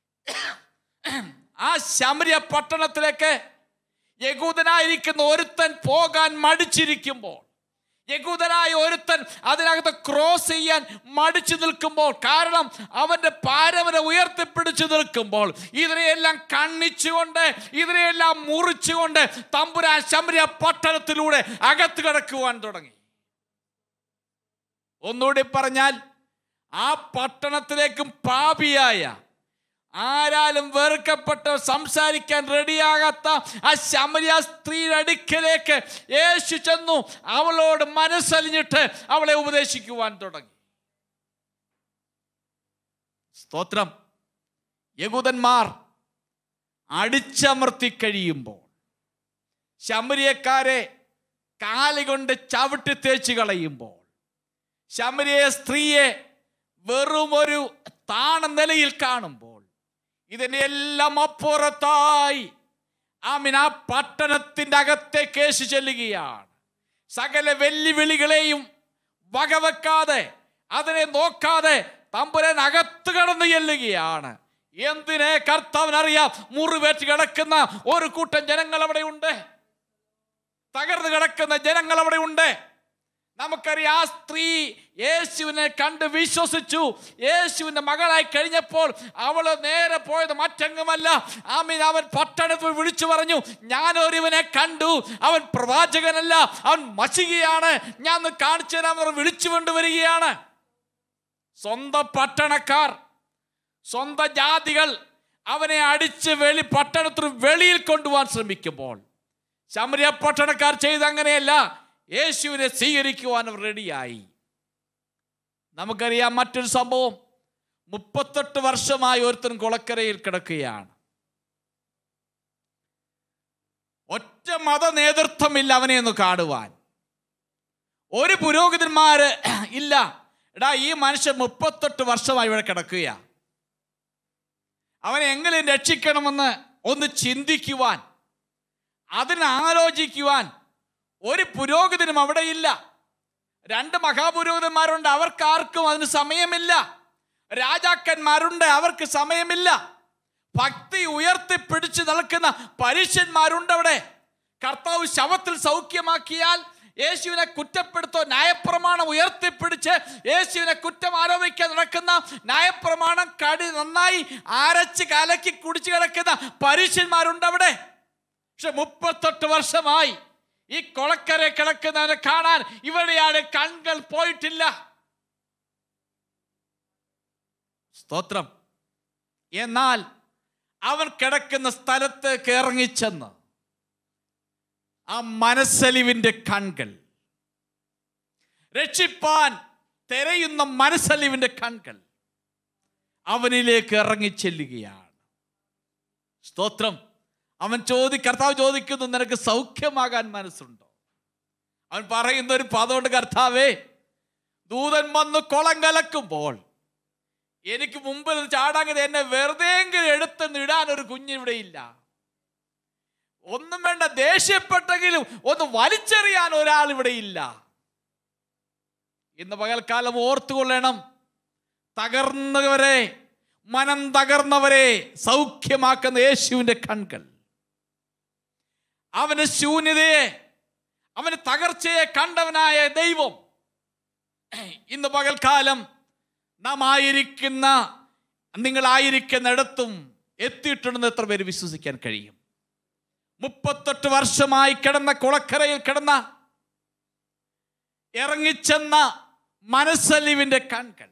ആ ശമരിയ പട്ടണത്തിലേക്ക് യകൂദനായിരിക്കുന്ന ഒരുത്തൻ പോകാൻ മടിച്ചിരിക്കുമ്പോൾ യകൂദനായ ഒരുത്തൻ അതിനകത്ത് ക്രോസ് ചെയ്യാൻ മടിച്ചു നിൽക്കുമ്പോൾ കാരണം അവന്റെ പാരവനെ ഉയർത്തിപ്പിടിച്ചു നിൽക്കുമ്പോൾ ഇതിനെയെല്ലാം കണ്ണിച്ചുകൊണ്ട് ഇതിനെയെല്ലാം മുറിച്ചുകൊണ്ട് തമ്പുരാൻ ശമരിയ പട്ടണത്തിലൂടെ അകത്ത് കിടക്കുവാൻ തുടങ്ങി ഒന്നുകൂടി പറഞ്ഞാൽ ആ പട്ടണത്തിലേക്കും പാപിയായ ആരാലും വെറുക്കപ്പെട്ട് സംസാരിക്കാൻ റെഡിയാകാത്ത ആ ശമരിയ സ്ത്രീയുടെ അടുക്കലേക്ക് യേശു ചെന്നു അവളോട് മനസ്സലിഞ്ഞിട്ട് അവളെ ഉപദേശിക്കുവാൻ തുടങ്ങി സ്തോത്രം യഹൂദന്മാർ അടിച്ചമർത്തി കഴിയുമ്പോൾ ശമരിയക്കാരെ കാലുകൊണ്ട് ചവിട്ടി തേച്ച് കളയുമ്പോൾ ശമരിയ സ്ത്രീയെ വെറും ഒരു താണ നിലയിൽ കാണുമ്പോൾ ഇതിന്റെ എല്ലാം അപ്പുറത്തായി ആമിൻ ആ പട്ടണത്തിന്റെ അകത്തേക്ക് യേശു ചെല്ലുകയാണ് സകല വെല്ലുവിളികളെയും വകവെക്കാതെ അതിനെ നോക്കാതെ തമ്പുരാൻ അകത്ത് കടന്നു ചെല്ലുകയാണ് എന്തിനെ കർത്താവിനറിയാം മുറിവേറ്റ് കിടക്കുന്ന ഒരു കൂട്ടം ജനങ്ങൾ അവിടെ ഉണ്ട് തകർന്നു കിടക്കുന്ന ജനങ്ങൾ അവിടെ ഉണ്ട് നമുക്കറിയാം ആ സ്ത്രീ യേശുവിനെ കണ്ട് വിശ്വസിച്ചു യേശുവിന്റെ മകളായി കഴിഞ്ഞപ്പോൾ അവള് നേരെ പോയത് മറ്റെങ്ങുമല്ല ആമീൻ അവൻ പട്ടണത്തിൽ വിളിച്ചു പറഞ്ഞു ഞാൻ ഒരുവനെ കണ്ടു അവൻ പ്രവാചകനല്ല അവൻ മഷികയാണ് ഞാൻ ഒന്ന് കാണിച്ചു തരാൻ അവർ വിളിച്ചു കൊണ്ടുവരികയാണ് സ്വന്തം പട്ടണക്കാർ സ്വന്തം ജാതികൾ അവനെ അടിച്ച് വെളി പട്ടണത്തിന് വെളിയിൽ കൊണ്ടുപോകാൻ ശ്രമിക്കുമ്പോൾ ശമരിയ പട്ടണക്കാർ ചെയ്ത് അങ്ങനെയല്ല യേശുവിനെ സ്വീകരിക്കുവാൻ അവർ റെഡിയായി നമുക്കറിയാം മറ്റൊരു സംഭവം മുപ്പത്തെട്ട് വർഷമായി ഒരുത്തൻ കുളക്കരയിൽ കിടക്കുകയാണ് ഒറ്റ മത നേതൃത്വമില്ല അവനെ ഒന്ന് കാണുവാൻ ഒരു പുരോഹിതന്മാര് ഇല്ല എടാ ഈ മനുഷ്യൻ മുപ്പത്തെട്ട് വർഷമായി ഇവിടെ കിടക്കുകയാ അവനെ എങ്ങനെ രക്ഷിക്കണമെന്ന് ഒന്ന് ചിന്തിക്കുവാൻ അതിന് ആലോചിക്കുവാൻ ഒരു പുരോഹിതനും അവിടെ ഇല്ല രണ്ട് മഹാപുരോഹിതന്മാരുണ്ട് അവർക്ക് ആർക്കും അതിന് സമയമില്ല രാജാക്കന്മാരുണ്ട് അവർക്ക് സമയമില്ല ഭക്തി ഉയർത്തിപ്പിടിച്ച് നിൽക്കുന്ന പരീക്ഷന്മാരുണ്ട് അവിടെ കർത്താവ് ശവത്തിൽ സൗഖ്യമാക്കിയാൽ യേശുവിനെ കുറ്റപ്പെടുത്തോ ന്യായപ്രമാണം ഉയർത്തിപ്പിടിച്ച് യേശുവിനെ കുറ്റം ആരോപിക്കാൻ നടക്കുന്ന ന്യായപ്രമാണം കടി നന്നായി അരച്ച് കലക്കി കുടിച്ചു കിടക്കുന്ന പരീക്ഷന്മാരുണ്ട് അവിടെ പക്ഷെ മുപ്പത്തെട്ട് വർഷമായി ഈ കൊളക്കരെ കിടക്കുന്നവനെ കാണാൻ ഇവരുടെയാണ് കൺകൾ പോയിട്ടില്ല സ്തോത്രം എന്നാൽ അവൻ കിടക്കുന്ന സ്ഥലത്തേക്ക് ഇറങ്ങിച്ചെന്ന് ആ മനസ്സലിവിന്റെ കൺകൾ രക്ഷിപ്പാൻ തിരയുന്ന മനസ്സലിവിന്റെ കൺകൾ അവനിലേക്ക് ഇറങ്ങിച്ചെല്ലുകയാണ് സ്തോത്രം അവൻ ചോദി കർത്താവ് ചോദിക്കുന്നു നിനക്ക് സൗഖ്യമാകാൻ മനസ്സുണ്ടോ അവൻ പറയുന്ന ഒരു പദമുണ്ട് കർത്താവേ ദൂതൻ വന്ന് കുളം കലക്കുമ്പോൾ എനിക്ക് മുമ്പിൽ നിന്ന് ചാടാൻ കഴിയും. എന്നെ വെറുതെ എടുത്തെന്ന് ഇടാൻ ഒരു കുഞ്ഞിവിടെ ഇല്ല ഒന്നും വേണ്ട ദേഷ്യപ്പെട്ടെങ്കിലും ഒന്ന് വലിച്ചെറിയാൻ ഒരാൾ ഇവിടെ ഇല്ല ഇന്ന് പകൽക്കാലം ഓർത്തുകൊള്ളണം തകർന്നവരെ മനം തകർന്നവരെ സൗഖ്യമാക്കുന്ന യേശുവിന്റെ കൺകൾ അവന് ശൂന്യതയെ അവന് തകർച്ചയെ കണ്ടവനായ ദൈവം ഇന്ന് പകൽക്കാലം നാം ആയിരിക്കുന്ന നിങ്ങളായിരിക്കുന്നിടത്തും എത്തിയിട്ടുണ്ടെന്ന് എത്ര പേര് വിശ്വസിക്കാൻ കഴിയും മുപ്പത്തെട്ട് വർഷമായി കിടന്ന കുളക്കരയിൽ കിടന്ന ഇറങ്ങിച്ചെന്ന മനസ്സലിവിന്റെ കൺകൾ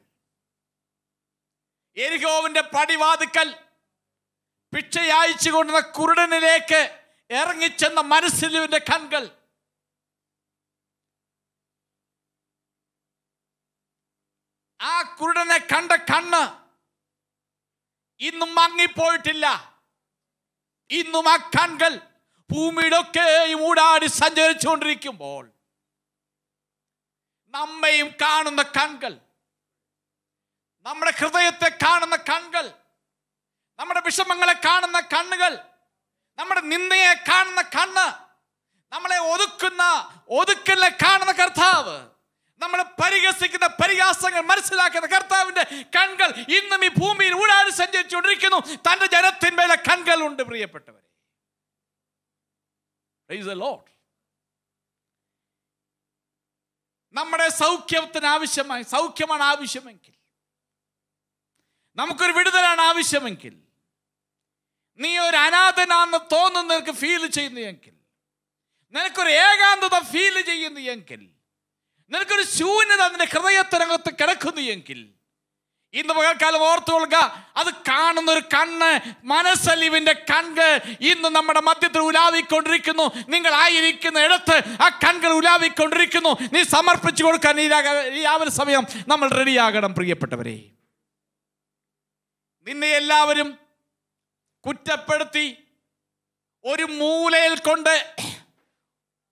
എരിഹോവിന്റെ പടിവാതുക്കൽ ഭിക്ഷയച്ചു കൊണ്ടുവന്ന കുരുടനിലേക്ക് ഇറങ്ങിച്ചെന്ന മനസ്സലിവിന്റെ കൺകൾ ആ കുരുടനെ കണ്ട കണ്ണ് ഇന്നും മങ്ങിപ്പോയിട്ടില്ല ഇന്നും ആ കൺകൾ ഭൂമിയുടെ ഒക്കെയും ഊടാടി സഞ്ചരിച്ചുകൊണ്ടിരിക്കുമ്പോൾ നമ്മയും കാണുന്ന കൺകൾ നമ്മുടെ ഹൃദയത്തെ കാണുന്ന കൺകൾ നമ്മുടെ വിഷമങ്ങളെ കാണുന്ന കണ്ണുകൾ നമ്മുടെ നിന്ദയെ കാണുന്ന കണ്ണ് നമ്മളെ ഒതുക്കുന്ന ഒതുക്കലിനെ കാണുന്ന കർത്താവ് നമ്മളെ പരിഹസിക്കുന്ന പരിഹാസങ്ങൾ മനസ്സിലാക്കുന്ന കർത്താവിന്റെ കൺകൾ ഇന്നും ഈ ഭൂമിയിൽ ഊടാടി സഞ്ചരിച്ചുകൊണ്ടിരിക്കുന്നു തന്റെ ജനത്തിന്മേലെ കൺകൾ ഉണ്ട് പ്രിയപ്പെട്ടവരെ Praise the Lord. നമ്മുടെ സൗഖ്യത്തിന് ആവശ്യമായി സൗഖ്യമാണ് ആവശ്യമെങ്കിൽ നമുക്കൊരു വിടുതലാണ് ആവശ്യമെങ്കിൽ നീ ഒരു അനാഥനാണെന്ന് തോന്നുന്ന നിനക്ക് ഫീൽ ചെയ്യുന്നു എങ്കിൽ നിനക്കൊരു ഏകാന്തത ഫീൽ ചെയ്യുന്നു എങ്കിൽ നിനക്കൊരു ശൂന്യത നിന്റെ ഹൃദയത്തിനകത്ത് കിടക്കുന്നു എങ്കിൽ ഇന്ന് പകൽക്കാലം ഓർത്തുകൊള്ളുക അത് കാണുന്ന ഒരു കണ്ണ് മനസ്സലിവിന്റെ കണ്ണ് ഇന്ന് നമ്മുടെ മധ്യത്തിൽ ഉലാവിക്കൊണ്ടിരിക്കുന്നു നിങ്ങൾ ആയിരിക്കുന്ന ഇടത്ത് ആ കൺകൾ ഉലാവിക്കൊണ്ടിരിക്കുന്നു നീ സമർപ്പിച്ചു കൊടുക്കാൻ ഈ രാഗ- ഈ ആ ഒരു സമയം നമ്മൾ റെഡിയാകണം പ്രിയപ്പെട്ടവരെ നിന്നെ എല്ലാവരും കുറ്റപ്പെടുത്തി ഒരു മൂലയിൽ കൊണ്ട്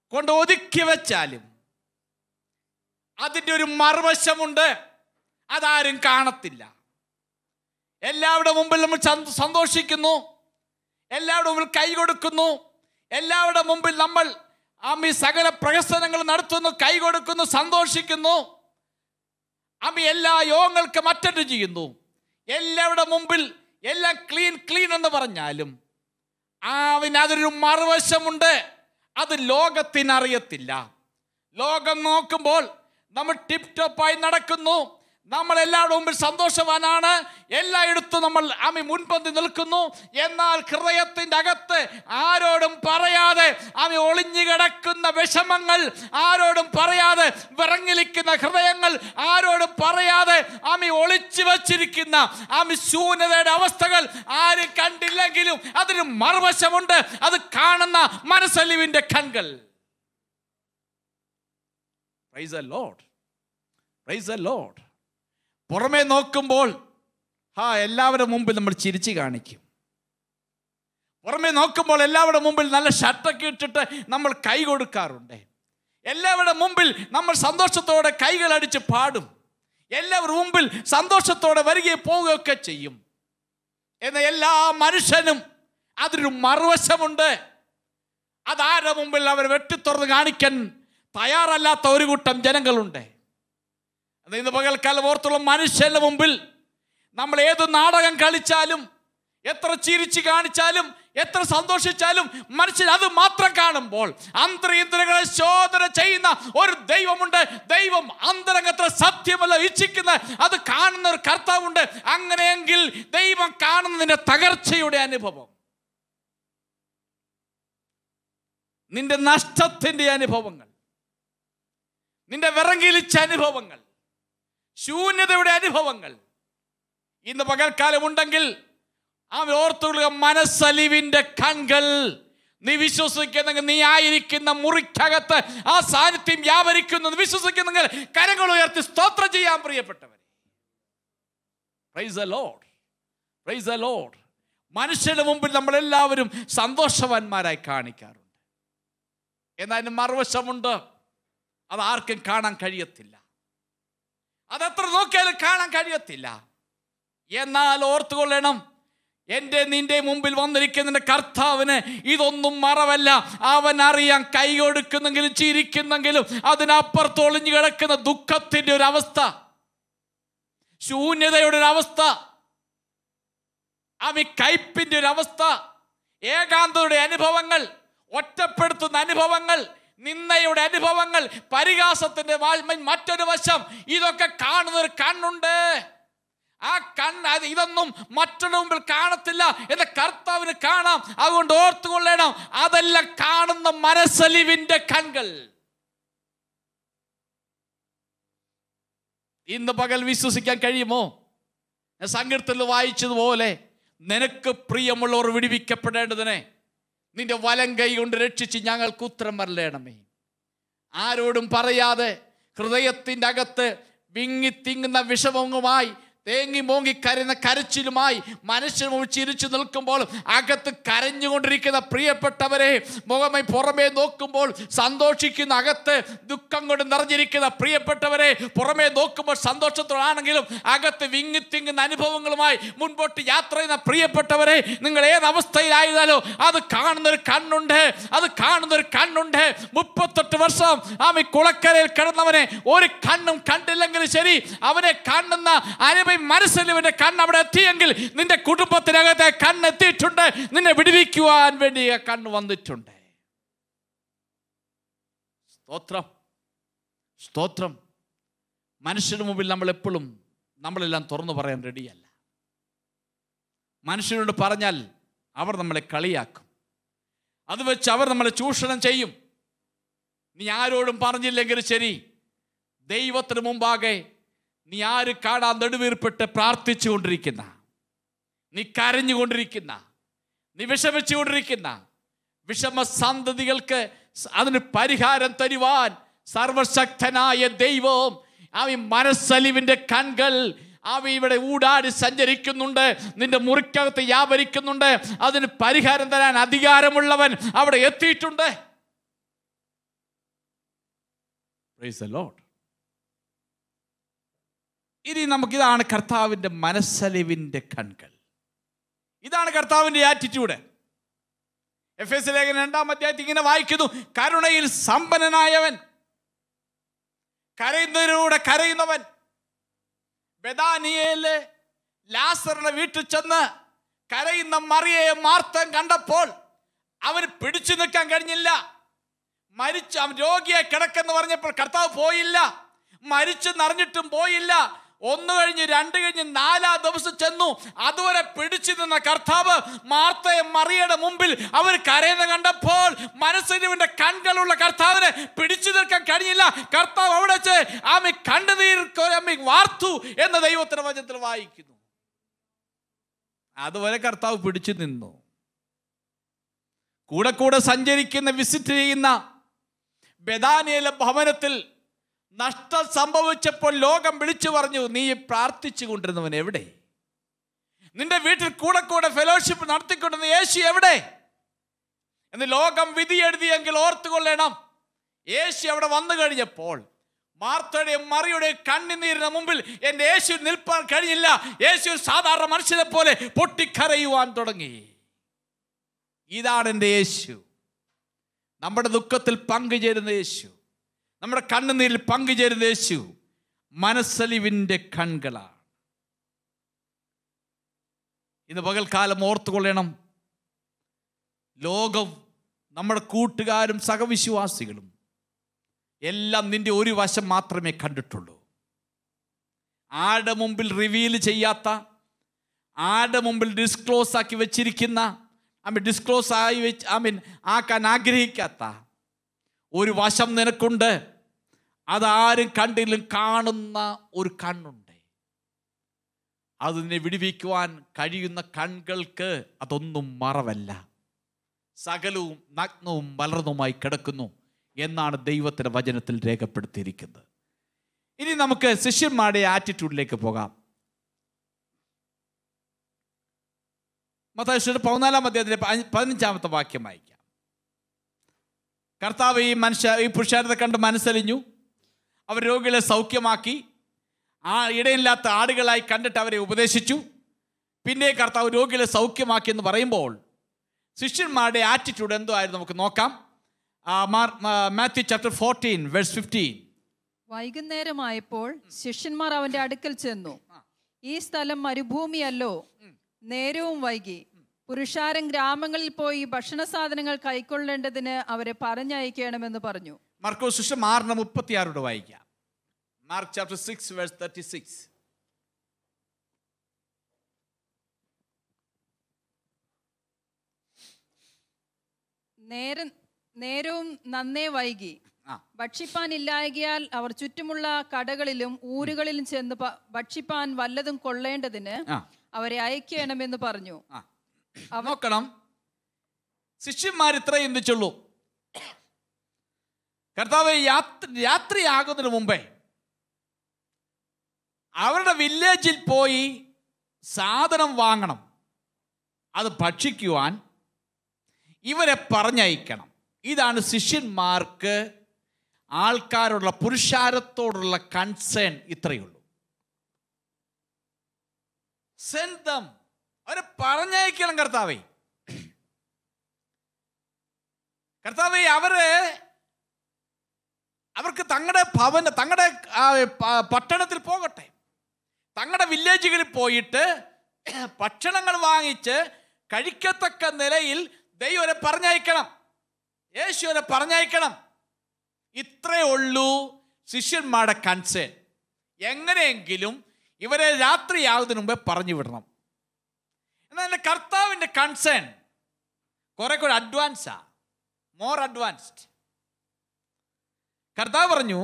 കൊണ്ട് ഒതുക്കി വെച്ചാലും അതിൻ്റെ ഒരു മറുവശമുണ്ട് അതാരും കാണത്തില്ല എല്ലാവരുടെ മുമ്പിൽ നമ്മൾ ചന്ത- സന്തോഷിക്കുന്നു എല്ലാവരുടെ മുമ്പിൽ കൈ കൊടുക്കുന്നു എല്ലാവരുടെ മുമ്പിൽ നമ്മൾ ആമി സകല പ്രഹസനങ്ങൾ നടത്തുന്നു കൈ കൊടുക്കുന്നു സന്തോഷിക്കുന്നു ആമി എല്ലാ യോഗങ്ങൾക്കും അറ്റൻഡ് ചെയ്യുന്നു എല്ലാവരുടെ മുമ്പിൽ എല്ലാം ക്ലീൻ ക്ലീൻ എന്ന് പറഞ്ഞാലും ആവിന് അതൊരു മറുവശമുണ്ട് അത് ലോകത്തിനറിയത്തില്ല ലോകം നോക്കുമ്പോൾ നമ്മൾ ടിപ് ടോപ്പായി നടക്കുന്നു നമ്മൾ എല്ലാവരുടെ മുമ്പിൽ സന്തോഷവാനാണ് എല്ലായിടത്തും നമ്മൾ ആമി മുൻപന്തി നിൽക്കുന്നു എന്നാൽ ഹൃദയത്തിൻ്റെ അകത്ത് ആരോടും പറയാതെ ആമി ഒളിഞ്ഞു കിടക്കുന്ന വിഷമങ്ങൾ ആരോടും പറയാതെ വിറങ്ങിലിക്കുന്ന ഹൃദയങ്ങൾ ആരോടും പറയാതെ ആമി ഒളിച്ചു വച്ചിരിക്കുന്ന ആമി ശൂന്യതയുടെ അവസ്ഥകൾ ആരും കണ്ടില്ലെങ്കിലും അതിന് മറുവശമുണ്ട് അത് കാണുന്ന മനസ്സലിവിൻ്റെ കൺകൾ praise a lord praise a lord പുറമേ നോക്കുമ്പോൾ ഹാ എല്ലാവരുടെ മുമ്പിൽ നമ്മൾ ചിരിച്ചു കാണിക്കും പുറമേ നോക്കുമ്പോൾ എല്ലാവരുടെ മുമ്പിൽ നല്ല ഷർട്ടൊക്കെ ഇട്ടിട്ട് നമ്മൾ കൈ കൊടുക്കാറുണ്ട് എല്ലാവരുടെ മുമ്പിൽ നമ്മൾ സന്തോഷത്തോടെ കൈകൾ അടിച്ച് പാടും എല്ലാവരുടെ മുമ്പിൽ സന്തോഷത്തോടെ വരികയും പോവുകയൊക്കെ ചെയ്യും എന്ന എല്ലാ മനുഷ്യനും അതിനൊരു മറുവശമുണ്ട് അതാരുടെ മുമ്പിൽ അവർ വെട്ടിത്തുറന്ന് കാണിക്കാൻ തയ്യാറല്ലാത്ത ഒരു കൂട്ടം ജനങ്ങളുണ്ട് അത് ഇന്ന് പകൽക്കാലം ഓർത്തുള്ള മനുഷ്യന്റെ മുമ്പിൽ നമ്മൾ ഏത് നാടകം കളിച്ചാലും എത്ര ചിരിച്ച് കാണിച്ചാലും എത്ര സന്തോഷിച്ചാലും മനുഷ്യൻ അത് മാത്രം കാണുമ്പോൾ അന്തരീന്ദ്രങ്ങളെ ശോധന ചെയ്യുന്ന ഒരു ദൈവമുണ്ട് ദൈവം അന്തരംഗത്തിൽ സത്യമല്ല ഇച്ഛിക്കുന്ന അത് കാണുന്ന ഒരു കർത്താവുണ്ട് അങ്ങനെയെങ്കിൽ ദൈവം കാണുന്നതിന്റെ തകർച്ചയുടെ അനുഭവം നിന്റെ നഷ്ടത്തിന്റെ അനുഭവങ്ങൾ നിന്റെ വിറങ്ങിലിച്ച അനുഭവങ്ങൾ ശൂന്യതയുടെ അനുഭവങ്ങൾ ഇന്ന് പകൽക്കാലം ഉണ്ടെങ്കിൽ അവൻ ഓർത്തുകൊള്ളുക മനസ്സലിവിന്റെ കൺകൾ നീ വിശ്വസിക്കുന്നെങ്കിൽ നീ ആയിരിക്കുന്ന മുറിക്കകത്ത് ആ സാന്നിധ്യം വ്യാപരിക്കുന്നു എന്ന് വിശ്വസിക്കുന്നെങ്കിൽ കരങ്ങൾ ഉയർത്തി സ്തോത്രം ചെയ്യാൻ പ്രിയപ്പെട്ടവരെ പ്രൈസ് ലോഡ് പ്രൈസ് ലോഡ് മനുഷ്യരുടെ മുമ്പിൽ നമ്മളെല്ലാവരും സന്തോഷവാന്മാരായി കാണിക്കാറുണ്ട് എന്നാൽ അതിന് മറുവശമുണ്ട് അത് ആർക്കും കാണാൻ കഴിയത്തില്ല അതെത്ര നോക്കിയാലും കാണാൻ കഴിയത്തില്ല എന്നാൽ ഓർത്തുകൊള്ളണം എൻ്റെ നിന്റെ മുമ്പിൽ വന്നിരിക്കുന്ന കർത്താവിന് ഇതൊന്നും മറവല്ല അവൻ അറിയാൻ കൈ കൊടുക്കുന്നെങ്കിലും ചിരിക്കുന്നെങ്കിലും അതിനപ്പുറത്ത് ഒളിഞ്ഞു കിടക്കുന്ന ദുഃഖത്തിൻ്റെ ഒരു അവസ്ഥ ശൂന്യതയുടെ ഒരു അവസ്ഥ അവി കയ്പിൻ്റെ ഒരു അവസ്ഥ ഏകാന്തയുടെ അനുഭവങ്ങൾ ഒറ്റപ്പെടുത്തുന്ന അനുഭവങ്ങൾ നിന്നയുടെ അനുഭവങ്ങൾ പരിഹാസത്തിന്റെ വാ- മറ്റൊരു വശം ഇതൊക്കെ കാണുന്ന ഒരു കണ്ണുണ്ട് ആ കണ്ണ് അത് ഇതൊന്നും മറ്റൊരു മുമ്പിൽ കാണത്തില്ല എന്ന കർത്താവിന് കാണാം അതുകൊണ്ട് ഓർത്തുകൊള്ളണം അതെല്ലാം കാണുന്ന മനസ്സലിവിന്റെ കൺകൾ ഇന്ന് പകൽ വിശ്വസിക്കാൻ കഴിയുമോ ഞാൻ സങ്കീർത്തനിൽ വായിച്ചതുപോലെ നിനക്ക് പ്രിയമുള്ളവർ വിടിവിക്കപ്പെടേണ്ടതിനെ നിന്റെ വലം കൈ കൊണ്ട് രക്ഷിച്ച് ഞങ്ങൾക്ക് ഉത്തരം വരലേണമേ ആരോടും പറയാതെ ഹൃദയത്തിൻ്റെ അകത്ത് വിങ്ങിത്തിങ്ങുന്ന വിഷമവുമായി തേങ്ങി മോങ്ങി കരുന്ന കരച്ചിലുമായി മനുഷ്യൻ മുമ്പിൽ ചിരിച്ചു നിൽക്കുമ്പോൾ അകത്ത് കരഞ്ഞുകൊണ്ടിരിക്കുന്ന പ്രിയപ്പെട്ടവരെ മുഖമായി പുറമേ നോക്കുമ്പോൾ സന്തോഷിക്കുന്ന അകത്ത് ദുഃഖം കൊണ്ട് നിറഞ്ഞിരിക്കുന്ന പ്രിയപ്പെട്ടവരെ പുറമേ നോക്കുമ്പോൾ സന്തോഷത്തോടാണെങ്കിലും അകത്ത് വിങ്ങിത്തിങ്ങുന്ന അനുഭവങ്ങളുമായി മുൻപോട്ട് യാത്ര ചെയ്യുന്ന പ്രിയപ്പെട്ടവരെ നിങ്ങൾ ഏത് അവസ്ഥയിലായിരുന്നാലോ അത് കാണുന്ന ഒരു കണ്ണുണ്ട് അത് കാണുന്ന ഒരു കണ്ണുണ്ട് മുപ്പത്തെട്ട് വർഷം ആമി കുളക്കരയിൽ കിടന്നവനെ ഒരു കണ്ണും കണ്ടില്ലെങ്കിലും ശരി അവനെ കാണുന്ന അനുഭവം മനസ്സിൽ ഇവന്റെ കണ്ണ് അവിടെ എത്തിയെങ്കിൽ നിന്റെ കുടുംബത്തിനകത്തെ കണ്ണ് എത്തിയിട്ടുണ്ട് നിന്നെ വിടുവിക്കുവാൻ വേണ്ടി ആ കണ്ണ് വന്നിട്ടുണ്ട് സ്തോത്രം സ്തോത്രം മനുഷ്യന് മുമ്പിൽ നമ്മൾ എപ്പോഴും നമ്മളെല്ലാം തുറന്നു പറയാൻ റെഡിയല്ല മനുഷ്യനോട് പറഞ്ഞാൽ അവർ നമ്മളെ കളിയാക്കും അത് വെച്ച് അവർ നമ്മളെ ചൂഷണം ചെയ്യും നീ ആരോടും പറഞ്ഞില്ലെങ്കിൽ ശരി ദൈവത്തിന് മുമ്പാകെ നീ ആര് കാണാൻ നെടുവീർപ്പെട്ട് പ്രാർത്ഥിച്ചുകൊണ്ടിരിക്കുന്ന നീ കരഞ്ഞുകൊണ്ടിരിക്കുന്ന നീ വിഷമിച്ചുകൊണ്ടിരിക്കുന്ന വിഷമസന്തതികൾക്ക് സ- അതിന് പരിഹാരം തരുവാൻ സർവശക്തനായ ദൈവവും അവ മനസ്സലിവിൻ്റെ കൺകൾ അവ ഇവിടെ ഊടാടി സഞ്ചരിക്കുന്നുണ്ട് നിന്റെ മുറിക്കകത്ത് വ്യാപരിക്കുന്നുണ്ട് അതിന് പരിഹാരം തരാൻ അധികാരമുള്ളവൻ അവിടെ എത്തിയിട്ടുണ്ട് പ്രൈസ് ദ ലോർഡ് ഇനി നമുക്കിതാണ് കർത്താവിൻ്റെ മനസ്സലിവിൻ്റെ കൺകൾ ഇതാണ് കർത്താവിൻ്റെ ആറ്റിറ്റ്യൂഡ് എഫ് എസ് ലേഖനം രണ്ടാം അധ്യായത്തിൽ ഇങ്ങനെ വായിക്കുന്നു കരുണയിൽ സമ്പന്നനായവൻ കരയുന്നതിലൂടെ കരയുന്നവൻ ബദാനിയയിലെ ലാസറിന്റെ വീട്ടിൽ ചെന്ന് കരയുന്ന മറിയയെ മാർത്തൻ കണ്ടപ്പോൾ അവന് പിടിച്ചു നിൽക്കാൻ കഴിഞ്ഞില്ല മരിച്ചു അവൻ രോഗിയെ കിടക്കെന്ന് പറഞ്ഞപ്പോൾ കർത്താവ് പോയില്ല മരിച്ചെന്നറിഞ്ഞിട്ടും പോയില്ല ഒന്ന് കഴിഞ്ഞ് രണ്ട് കഴിഞ്ഞ് നാലാം ദിവസം ചെന്നു അതുവരെ പിടിച്ചു നിന്ന കർത്താവ് മാർത്തയെ മറിയയുടെ മുമ്പിൽ അവർ കരയുന്ന കണ്ടപ്പോൾ മനസ്സിനുവിന്റെ കൺകളുള്ള കർത്താവിനെ പിടിച്ചു നിൽക്കാൻ കഴിഞ്ഞില്ല കർത്താവ് അവിടെ വെച്ച് ആമി കണ്ണുനീർ ആമി വാർത്തു എന്ന ദൈവത്തിന്റെ വചനത്തിൽ വായിക്കുന്നു അതുവരെ കർത്താവ് പിടിച്ചു നിന്നു കൂടെ കൂടെ സഞ്ചരിക്കുന്ന വിസിറ്റ് ചെയ്യുന്ന ബദാനിയയിലെ ഭവനത്തിൽ നഷ്ടം സംഭവിച്ചപ്പോൾ ലോകം വിളിച്ചു പറഞ്ഞു നീ പ്രാർത്ഥിച്ചു കൊണ്ടിരുന്നവൻ എവിടെ നിന്റെ വീട്ടിൽ കൂടെ കൂടെ ഫെലോഷിപ്പ് നടത്തിക്കൊണ്ടിരുന്ന യേശു എവിടെ എന്ന് ലോകം വിധി എഴുതിയെങ്കിൽ ഓർത്തുകൊള്ളണം യേശു അവിടെ വന്നു കഴിഞ്ഞപ്പോൾ മാർത്തയുടെയും മറിയുടെയും കണ്ണുനീരിന് മുമ്പിൽ എൻ്റെ യേശു നിൽപ്പാൻ കഴിഞ്ഞില്ല യേശു ഒരു സാധാരണ മനുഷ്യനെ പോലെ പൊട്ടിക്കരയുവാൻ തുടങ്ങി ഇതാണ് എൻ്റെ യേശു നമ്മുടെ ദുഃഖത്തിൽ പങ്കുചേരുന്ന യേശു നമ്മുടെ കണ്ണുനീരിൽ പങ്കുചേരുന്ന യേശു മനസ്സലിവിൻ്റെ കൺകളാണ് ഇന്ന് പകൽക്കാലം ഓർത്തുകൊള്ളണം ലോകം നമ്മുടെ കൂട്ടുകാരും സഹവിശ്വാസികളും എല്ലാം നിന്റെ ഒരു വശം മാത്രമേ കണ്ടിട്ടുള്ളൂ ആരുടെ മുമ്പിൽ റിവീൽ ചെയ്യാത്ത ആരുടെ മുമ്പിൽ ഡിസ്ക്ലോസ് ആക്കി വെച്ചിരിക്കുന്ന ഐ മീൻ ഡിസ്ക്ലോസ് ആയി വെച്ച് ഐ മീൻ ആക്കാൻ ആഗ്രഹിക്കാത്ത ഒരു വശം നിനക്കുണ്ട് അതാരും കണ്ടില്ലും കാണുന്ന ഒരു കണ്ണുണ്ട് അതിനെ വിടുവിക്കുവാൻ കഴിയുന്ന കൺകൾക്ക് അതൊന്നും മറവല്ല സകലവും നഗ്നവും വളർന്നുമായി കിടക്കുന്നു എന്നാണ് ദൈവത്തിൻ്റെ വചനത്തിൽ രേഖപ്പെടുത്തിയിരിക്കുന്നത് ഇനി നമുക്ക് ശിഷ്യന്മാരുടെ ആറ്റിറ്റ്യൂഡിലേക്ക് പോകാം മത്തായിയുടെ പതിനാലാം അധ്യായത്തിലെ പതി- പതിനഞ്ചാമത്തെ വാക്യം വായിക്കാം കർത്താവ് ഈ മനുഷ്യ ഈ പുരുഷാരത്തെ കണ്ട് മനസ്സലിഞ്ഞു അവർ രോഗികളെ സൗഖ്യമാക്കി ആ ഇടയില്ലാത്ത ആടുകളായി കണ്ടിട്ട് അവരെ ഉപദേശിച്ചു പിന്നെ കർത്താവ് രോഗികളെ സൗഖ്യമാക്കി എന്ന് പറയുമ്പോൾ ശിഷ്യന്മാരുടെ ആറ്റിറ്റ്യൂഡ് എന്തോ ആയിരുന്നു നമുക്ക് നോക്കാം Matthew chapter fourteen verse fifteen വൈകുന്നേരമായപ്പോൾ ശിഷ്യന്മാർ അവന്റെ അടുക്കൽ ചെന്നു ഈ സ്ഥലം മരുഭൂമിയല്ലോ നേരവും വൈകി പുരുഷാരം ഗ്രാമങ്ങളിൽ പോയി ഭക്ഷണ സാധനങ്ങൾ കൈക്കൊള്ളേണ്ടതിന് അവരെ പറഞ്ഞയക്കണമെന്ന് പറഞ്ഞു മർക്കോ ശിഷ്യം ആറിന് മുപ്പത്തി ആറോട് വായിക്കാം Mark chapter six verse thirty six നേരം നേരവും നന്നേ വൈകി ആ ഭക്ഷിപ്പാനില്ലായകയാൽ അവർ ചുറ്റുമുള്ള കടകളിലും ഊരുകളിലും ചെന്ന് പ- ഭക്ഷിപ്പാൻ വല്ലതും കൊള്ളേണ്ടതിന് ആ അവരെ അയക്കണമെന്ന് പറഞ്ഞു ആ നോക്കണം ശിഷ്യന്മാർ ഇത്ര ചിന്തിച്ചുള്ളൂ കർത്താവ് യാത്ര യാത്രയാകുന്നതിന് മുമ്പേ അവരുടെ വില്ലേജിൽ പോയി സാധനം വാങ്ങണം അത് ഭക്ഷിക്കുവാൻ ഇവരെ പറഞ്ഞയക്കണം ഇതാണ് ശിഷ്യന്മാർക്ക് ആൾക്കാരുള്ള പുരുഷാരത്തോടുള്ള കൺസേൺ ഇത്രയേ ഉള്ളൂ സെൻഡ് ദം അവരെ പറഞ്ഞയക്കണം കർത്താവേ കർത്താവേ അവര് അവർക്ക് തങ്ങളുടെ ഭവന തങ്ങളുടെ ആ, പ- പട്ടണത്തിൽ പോകട്ടെ തങ്ങളുടെ വില്ലേജുകളിൽ പോയിട്ട് ഭക്ഷണങ്ങൾ വാങ്ങിച്ച് കഴിക്കത്തക്ക നിലയിൽ ദൈവരെ പറഞ്ഞയക്കണം യേശുവിനെ പറഞ്ഞയക്കണം ഇത്രയേ ഉള്ളൂ ശിഷ്യന്മാരുടെ കൺസേൺ എങ്ങനെയെങ്കിലും ഇവരെ രാത്രിയാകുന്നതിന് മുമ്പേ പറഞ്ഞു വിടണം എന്നാൽ എൻ്റെ കർത്താവിൻ്റെ കൺസേൺ കുറെ കൂടെ അഡ്വാൻസാ മോർ അഡ്വാൻസ്ഡ് കർത്താവ് പറഞ്ഞു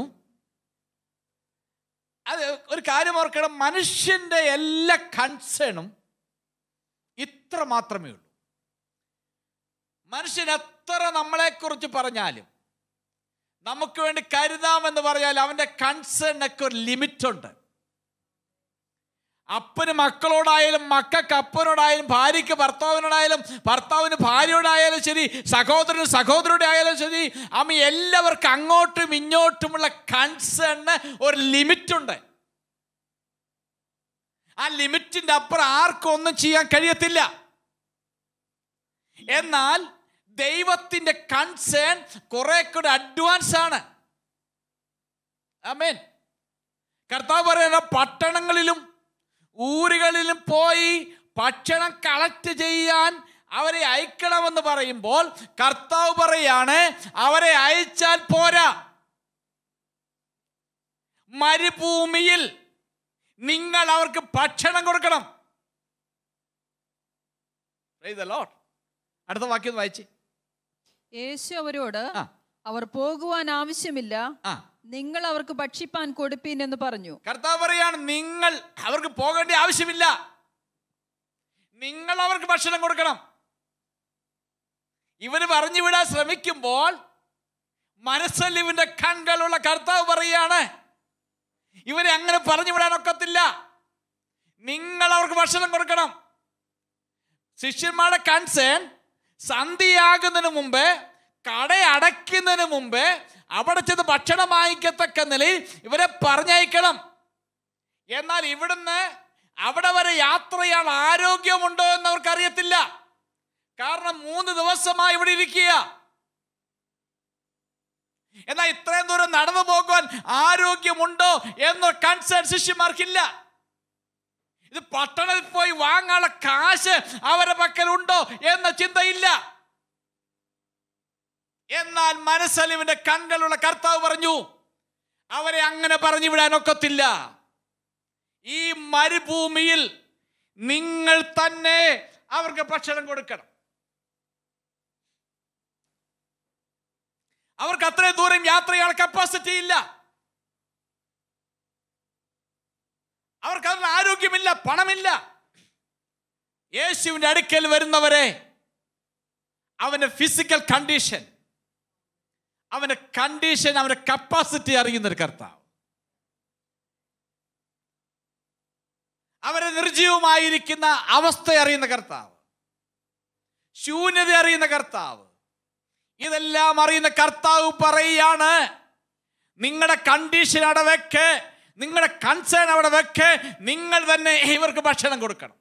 അത് ഒരു കാര്യം ഓർക്കണം മനുഷ്യന്റെ എല്ലാ കൺസേണും ഇത്ര മാത്രമേ ഉള്ളൂ മനുഷ്യൻ എത്ര നമ്മളെക്കുറിച്ച് പറഞ്ഞാലും നമുക്ക് വേണ്ടി കരുതാമെന്ന് പറഞ്ഞാൽ അവന്റെ കൺസേണിനൊക്കെ ഒരു ലിമിറ്റ് ഉണ്ട് അപ്പന് മക്കളോടായാലും മക്കൾക്ക് അപ്പനോടായാലും ഭാര്യയ്ക്ക് ഭർത്താവിനോടായാലും ഭർത്താവിന് ഭാര്യയോടായാലും ശരി സഹോദരന് സഹോദരയുടെ ആയാലും ശരി അമ്മ എല്ലാവർക്കും അങ്ങോട്ടും ഇങ്ങോട്ടുമുള്ള കൺസേണിന് ഒരു ലിമിറ്റുണ്ട് ആ ലിമിറ്റിന്റെ അപ്പുറം ആർക്കും ഒന്നും ചെയ്യാൻ കഴിയത്തില്ല എന്നാൽ ദൈവത്തിന്റെ കൺസേൺ കുറെ കൂടെ അഡ്വാൻസ് ആണ് ആമേൻ കർത്താവ് പറയുന്ന പട്ടണങ്ങളിലും ഊരുകളിലും പോയി ഭക്ഷണം കളക്ട് ചെയ്യാൻ അവരെ അയക്കണമെന്ന് പറയുമ്പോൾ കർത്താവ് പറയാണ് അവരെ അയച്ചാൽ പോരാ മരുഭൂമിയിൽ നിങ്ങൾ അവർക്ക് ഭക്ഷണം കൊടുക്കണം Praise the Lord. അടുത്ത വാക്യം ഒന്ന് വായിച്ചേ യേശു അവരോട് ആ. അവർ പോകുവാൻ ആവശ്യമില്ല ആ നിങ്ങൾ അവർക്ക് ഭക്ഷിപ്പാൻ കൊടുപ്പീൻ എന്ന് പറഞ്ഞു കർത്താവ് പറയാണ് നിങ്ങൾ അവർക്ക് പോകേണ്ട ആവശ്യമില്ല നിങ്ങൾ അവർക്ക് ഭക്ഷണം കൊടുക്കണം ഇവര് പറഞ്ഞു വിടാൻ ശ്രമിക്കുമ്പോൾ മനസ്സലിവിന്റെ കൺകളുള്ള കർത്താവ് പറയാണ് ഇവരെ അങ്ങനെ പറഞ്ഞു വിടാൻ ഒക്കത്തില്ല നിങ്ങൾ അവർക്ക് ഭക്ഷണം കൊടുക്കണം ശിഷ്യന്മാരുടെ കൺസേൺ സന്ധിയാകുന്നതിന് മുമ്പ് കട അടയ്ക്കുന്നതിന് മുമ്പ് അവിടെ ചെന്ന് ഭക്ഷണം വാങ്ങിക്കത്തക്ക നിലയിൽ ഇവരെ പറഞ്ഞയക്കണം എന്നാൽ ഇവിടുന്ന് അവിടെ വരെ യാത്ര ചെയ്യാൻ ആരോഗ്യമുണ്ടോ എന്ന് അവർക്ക് അറിയത്തില്ല കാരണം മൂന്ന് ദിവസമായി ഇവിടെ ഇരിക്കുക എന്നാൽ ഇത്രയും ദൂരം നടന്നു പോകുവാൻ ആരോഗ്യമുണ്ടോ എന്ന കൺസേൺ ശിഷ്യന്മാർക്കില്ല ഇത് പട്ടണത്തിൽ പോയി വാങ്ങാനുള്ള കാശ് അവരുടെ പക്കലുണ്ടോ എന്ന ചിന്തയില്ല എന്നാൽ മനസ്സലിവിന്റെ കൺകളുള്ള കർത്താവ് പറഞ്ഞു അവരെ അങ്ങനെ പറഞ്ഞു വിടാൻ ഒക്കത്തില്ല ഈ മരുഭൂമിയിൽ നിങ്ങൾ തന്നെ അവർക്ക് ഭക്ഷണം കൊടുക്കണം അവർക്ക് അത്രയും ദൂരം യാത്ര ചെയ്യാൻ കപ്പാസിറ്റി ഇല്ല അവർക്ക് അതിന് ആരോഗ്യമില്ല പണമില്ല യേശുവിന്റെ അടുക്കൽ വരുന്നവരെ അവന്റെ ഫിസിക്കൽ കണ്ടീഷൻ അവന്റെ കണ്ടീഷൻ അവന്റെ കപ്പാസിറ്റി അറിയുന്ന ഒരു കർത്താവ് അവരെ നിർജീവമായിരിക്കുന്ന അവസ്ഥ അറിയുന്ന കർത്താവ് ശൂന്യത അറിയുന്ന കർത്താവ് ഇതെല്ലാം അറിയുന്ന കർത്താവ് പറയുകയാണ് നിങ്ങളുടെ കണ്ടീഷൻ അവിടെ വെക്ക് നിങ്ങളുടെ കൺസേൺ അവിടെ വെക്ക് നിങ്ങൾ തന്നെ ഇവർക്ക് ഭക്ഷണം കൊടുക്കണം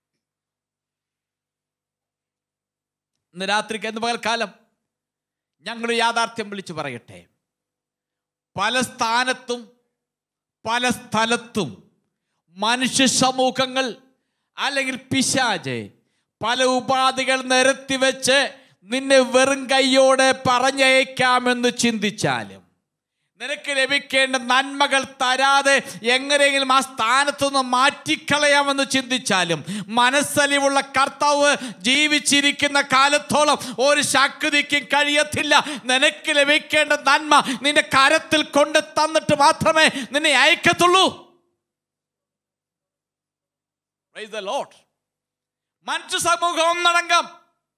ഇന്ന് രാത്രിക്ക് എന്ന് പകൽക്കാലം ഞങ്ങൾ യാഥാർത്ഥ്യം വിളിച്ചു പറയട്ടെ പല സ്ഥാനത്തും പല സ്ഥലത്തും മനുഷ്യ സമൂഹങ്ങൾ അല്ലെങ്കിൽ പിശാജ് പല ഉപാധികൾ നിരത്തി വെച്ച് നിന്നെ വെറും കൈയോടെ പറഞ്ഞയക്കാമെന്ന് ചിന്തിച്ചാലും നിനക്ക് ലഭിക്കേണ്ട നന്മകൾ തരാതെ എങ്ങനെയെങ്കിലും ആ സ്ഥാനത്തുനിന്ന് മാറ്റിക്കളയാമെന്ന് ചിന്തിച്ചാലും മനസ്സലിവുള്ള കർത്താവ് ജീവിച്ചിരിക്കുന്ന കാലത്തോളം ഒരു ശക്തിക്കും കഴിയത്തില്ല നിനക്ക് ലഭിക്കേണ്ട നന്മ നിന്റെ കരത്തിൽ കൊണ്ട് തന്നിട്ട് മാത്രമേ നിന്നെ അയക്കത്തുള്ളൂ Praise the Lord. മനുഷ്യ സമൂഹം ഒന്നടങ്കം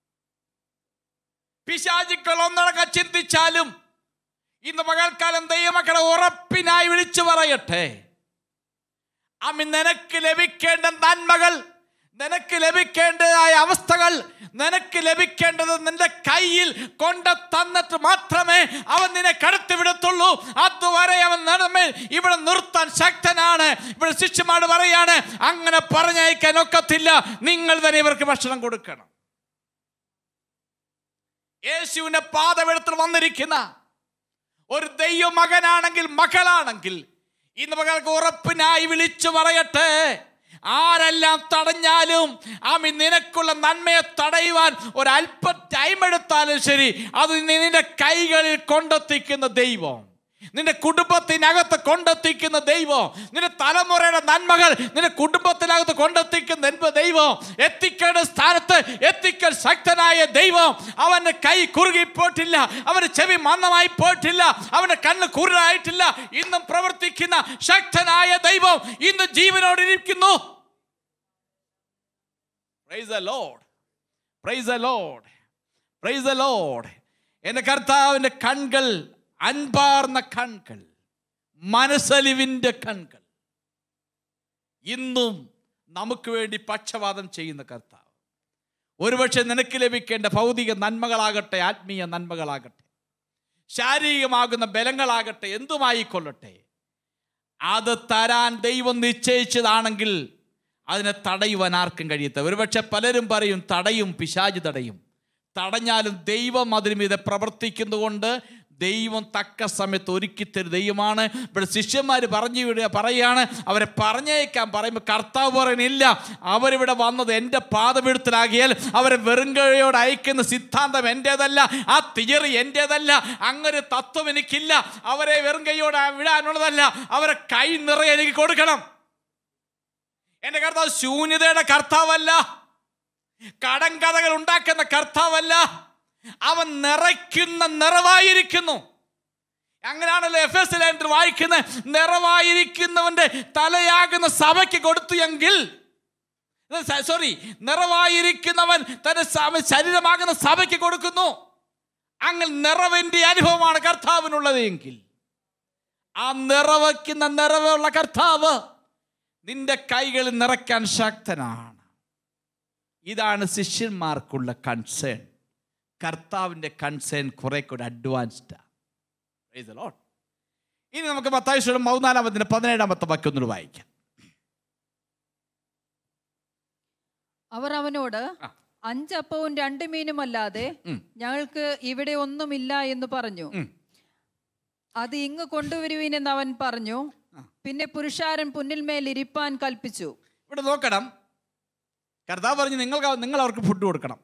പിശാചുക്കൾ ഒന്നടങ്കം ചിന്തിച്ചാലും ഇന്ന് പകൽക്കാലം ദൈവമക്കളെ ഉറപ്പിനായി വിളിച്ചു പറയട്ടെ അമ്മ നിനക്ക് ലഭിക്കേണ്ട നന്മകൾ നിനക്ക് ലഭിക്കേണ്ടതായ അവസ്ഥകൾ നിനക്ക് ലഭിക്കേണ്ടത് നിന്റെ കയ്യിൽ കൊണ്ട് തന്നിട്ട് മാത്രമേ അവൻ നിന്നെ കടത്തി വിടത്തുള്ളൂ അതുവരെ അവൻ നടമേ ഇവിടെ നിർത്താൻ ശക്തനാണ് ഇവിടെ ശിഷ്യമാട് പറയാണ് അങ്ങനെ പറഞ്ഞയക്കാൻ ഒക്കത്തില്ല നിങ്ങൾ തന്നെ ഇവർക്ക് ഭക്ഷണം കൊടുക്കണം യേശുവിന്റെ പാതവെടുത്തിൽ വന്നിരിക്കുന്ന ഒരു ദൈവ മകനാണെങ്കിൽ മകളാണെങ്കിൽ ഇന്ന് മകൾക്ക് ഉറപ്പിനായി വിളിച്ചു പറയട്ടെ ആരെല്ലാം തടഞ്ഞാലും ആമി നിനക്കുള്ള നന്മയെ തടയുവാൻ ഒരല്പ ടൈം എടുത്താലും ശരി അത് നിന്റെ കൈകളിൽ കൊണ്ടെത്തിക്കുന്ന ദൈവം നിന്റെ കുടുംബത്തിനകത്ത് കൊണ്ടെത്തിക്കുന്ന ദൈവം നിന്റെ തലമുറയുടെ നന്മകൾ നിന്റെ കുടുംബത്തിനകത്ത് കൊണ്ടെത്തിക്കുന്ന എന്ത് ദൈവം എത്തിക്കേണ്ട സ്ഥാനത്ത് എത്തിക്കൽ ശക്തനായ ദൈവം അവന്റെ കൈ കുറുകി പോയിട്ടില്ല അവന്റെ ചെവി മന്ദമായി പോയിട്ടില്ല അവന്റെ കണ്ണ് കുരുടായിട്ടില്ല ഇന്നും പ്രവർത്തിക്കുന്ന ശക്തനായ ദൈവം ഇന്ന് ജീവനോടിരിക്കുന്നു Praise the Lord. Praise the Lord. Praise the Lord. എന്റെ കർത്താവിന്റെ കൺകൾ അൻപാർന്ന കൺകൾ മനസ്സലിവിന്റെ കൺകൾ ഇന്നും നമുക്ക് വേണ്ടി പക്ഷപാതം ചെയ്യുന്ന കർത്താവ് ഒരുപക്ഷെ നിനക്ക് ലഭിക്കേണ്ട ഭൗതിക നന്മകളാകട്ടെ ആത്മീയ നന്മകളാകട്ടെ ശാരീരികമാകുന്ന ബലങ്ങളാകട്ടെ എന്തുമായിക്കൊള്ളട്ടെ അത് തരാൻ ദൈവം നിശ്ചയിച്ചതാണെങ്കിൽ അതിനെ തടയുവാൻ ആർക്കും കഴിയത്ത ഒരുപക്ഷെ പലരും പറയും തടയും പിശാജ് തടയും തടഞ്ഞാലും ദൈവം അതിന് മീതെ പ്രവർത്തിക്കുന്നതുകൊണ്ട് ദൈവം തക്ക സമയത്ത് ഒരുക്കിത്തരും ദൈവമാണ് ഇവിടെ ശിഷ്യന്മാർ പറഞ്ഞു വിടുക പറയുകയാണ് അവരെ പറഞ്ഞേക്കാൻ പറയുമ്പോൾ കർത്താവ് പറയുന്നില്ല അവരിവിടെ വന്നത് എൻ്റെ പാദപീഠത്തിലാകിയാൽ അവരെ വെറുങ്കയോട് അയക്കുന്ന സിദ്ധാന്തം എൻ്റേതല്ല ആ തിയറി എൻ്റേതല്ല അങ്ങനെ തത്വം എനിക്കില്ല അവരെ വെറുങ്കയോട് വിടാനുള്ളതല്ല അവരെ കൈ നിറയെ എനിക്ക് കൊടുക്കണം എൻ്റെ കർത്താവ് ശൂന്യതയുടെ കർത്താവല്ല കടങ്കഥകൾ ഉണ്ടാക്കുന്ന കർത്താവല്ല അവൻ നിറയ്ക്കുന്ന നിറവായിരിക്കുന്നു അങ്ങനെയാണല്ലോ എഫ് എസ് ലേഖനത്തിൽ വായിക്കുന്നത് നിറവായിരിക്കുന്നവന്റെ തലയാകുന്ന സഭയ്ക്ക് കൊടുത്തു എങ്കിൽ സോറി നിറവായിരിക്കുന്നവൻ തന്റെ സഭ- ശരീരമാകുന്ന സഭയ്ക്ക് കൊടുക്കുന്നു അങ്ങനെ നിറവിന്റെ അനുഭവമാണ് കർത്താവിനുള്ളത് എങ്കിൽ ആ നിറവയ്ക്കുന്ന നിറവുള്ള കർത്താവ് നിന്റെ കൈകളിൽ നിറയ്ക്കാൻ ശക്തനാണ് ഇതാണ് ശിഷ്യന്മാർക്കുള്ള കൺസേൺ കർത്താവിൻ്റെ കൺസേൺ കുറെ കൂടെ അഡ്വാൻസ്ഡ് ഇനി നമുക്ക് മത്തായിശ്വരം പതിനാലാമത്തിന് പതിനേഴാമത്തെ വാക്യം ഒന്നുകൂടി വായിക്കാം അവർ അവനോട് ആ. അഞ്ചപ്പവും രണ്ട് മീനും അല്ലാതെ ഉം. ഞങ്ങൾക്ക് ഇവിടെ ഒന്നുമില്ല എന്ന് പറഞ്ഞു ഉം. അത് ഇങ്ങ് കൊണ്ടുവരുവീനെന്ന് അവൻ പറഞ്ഞു പിന്നെ പുരുഷാരൻ പുന്നിൽമേൽ ഇരിപ്പാൻ കൽപ്പിച്ചു ഇവിടെ നോക്കണം കർത്താവ് പറഞ്ഞു നിങ്ങൾക്ക് നിങ്ങൾ അവർക്ക് ഫുഡ് കൊടുക്കണം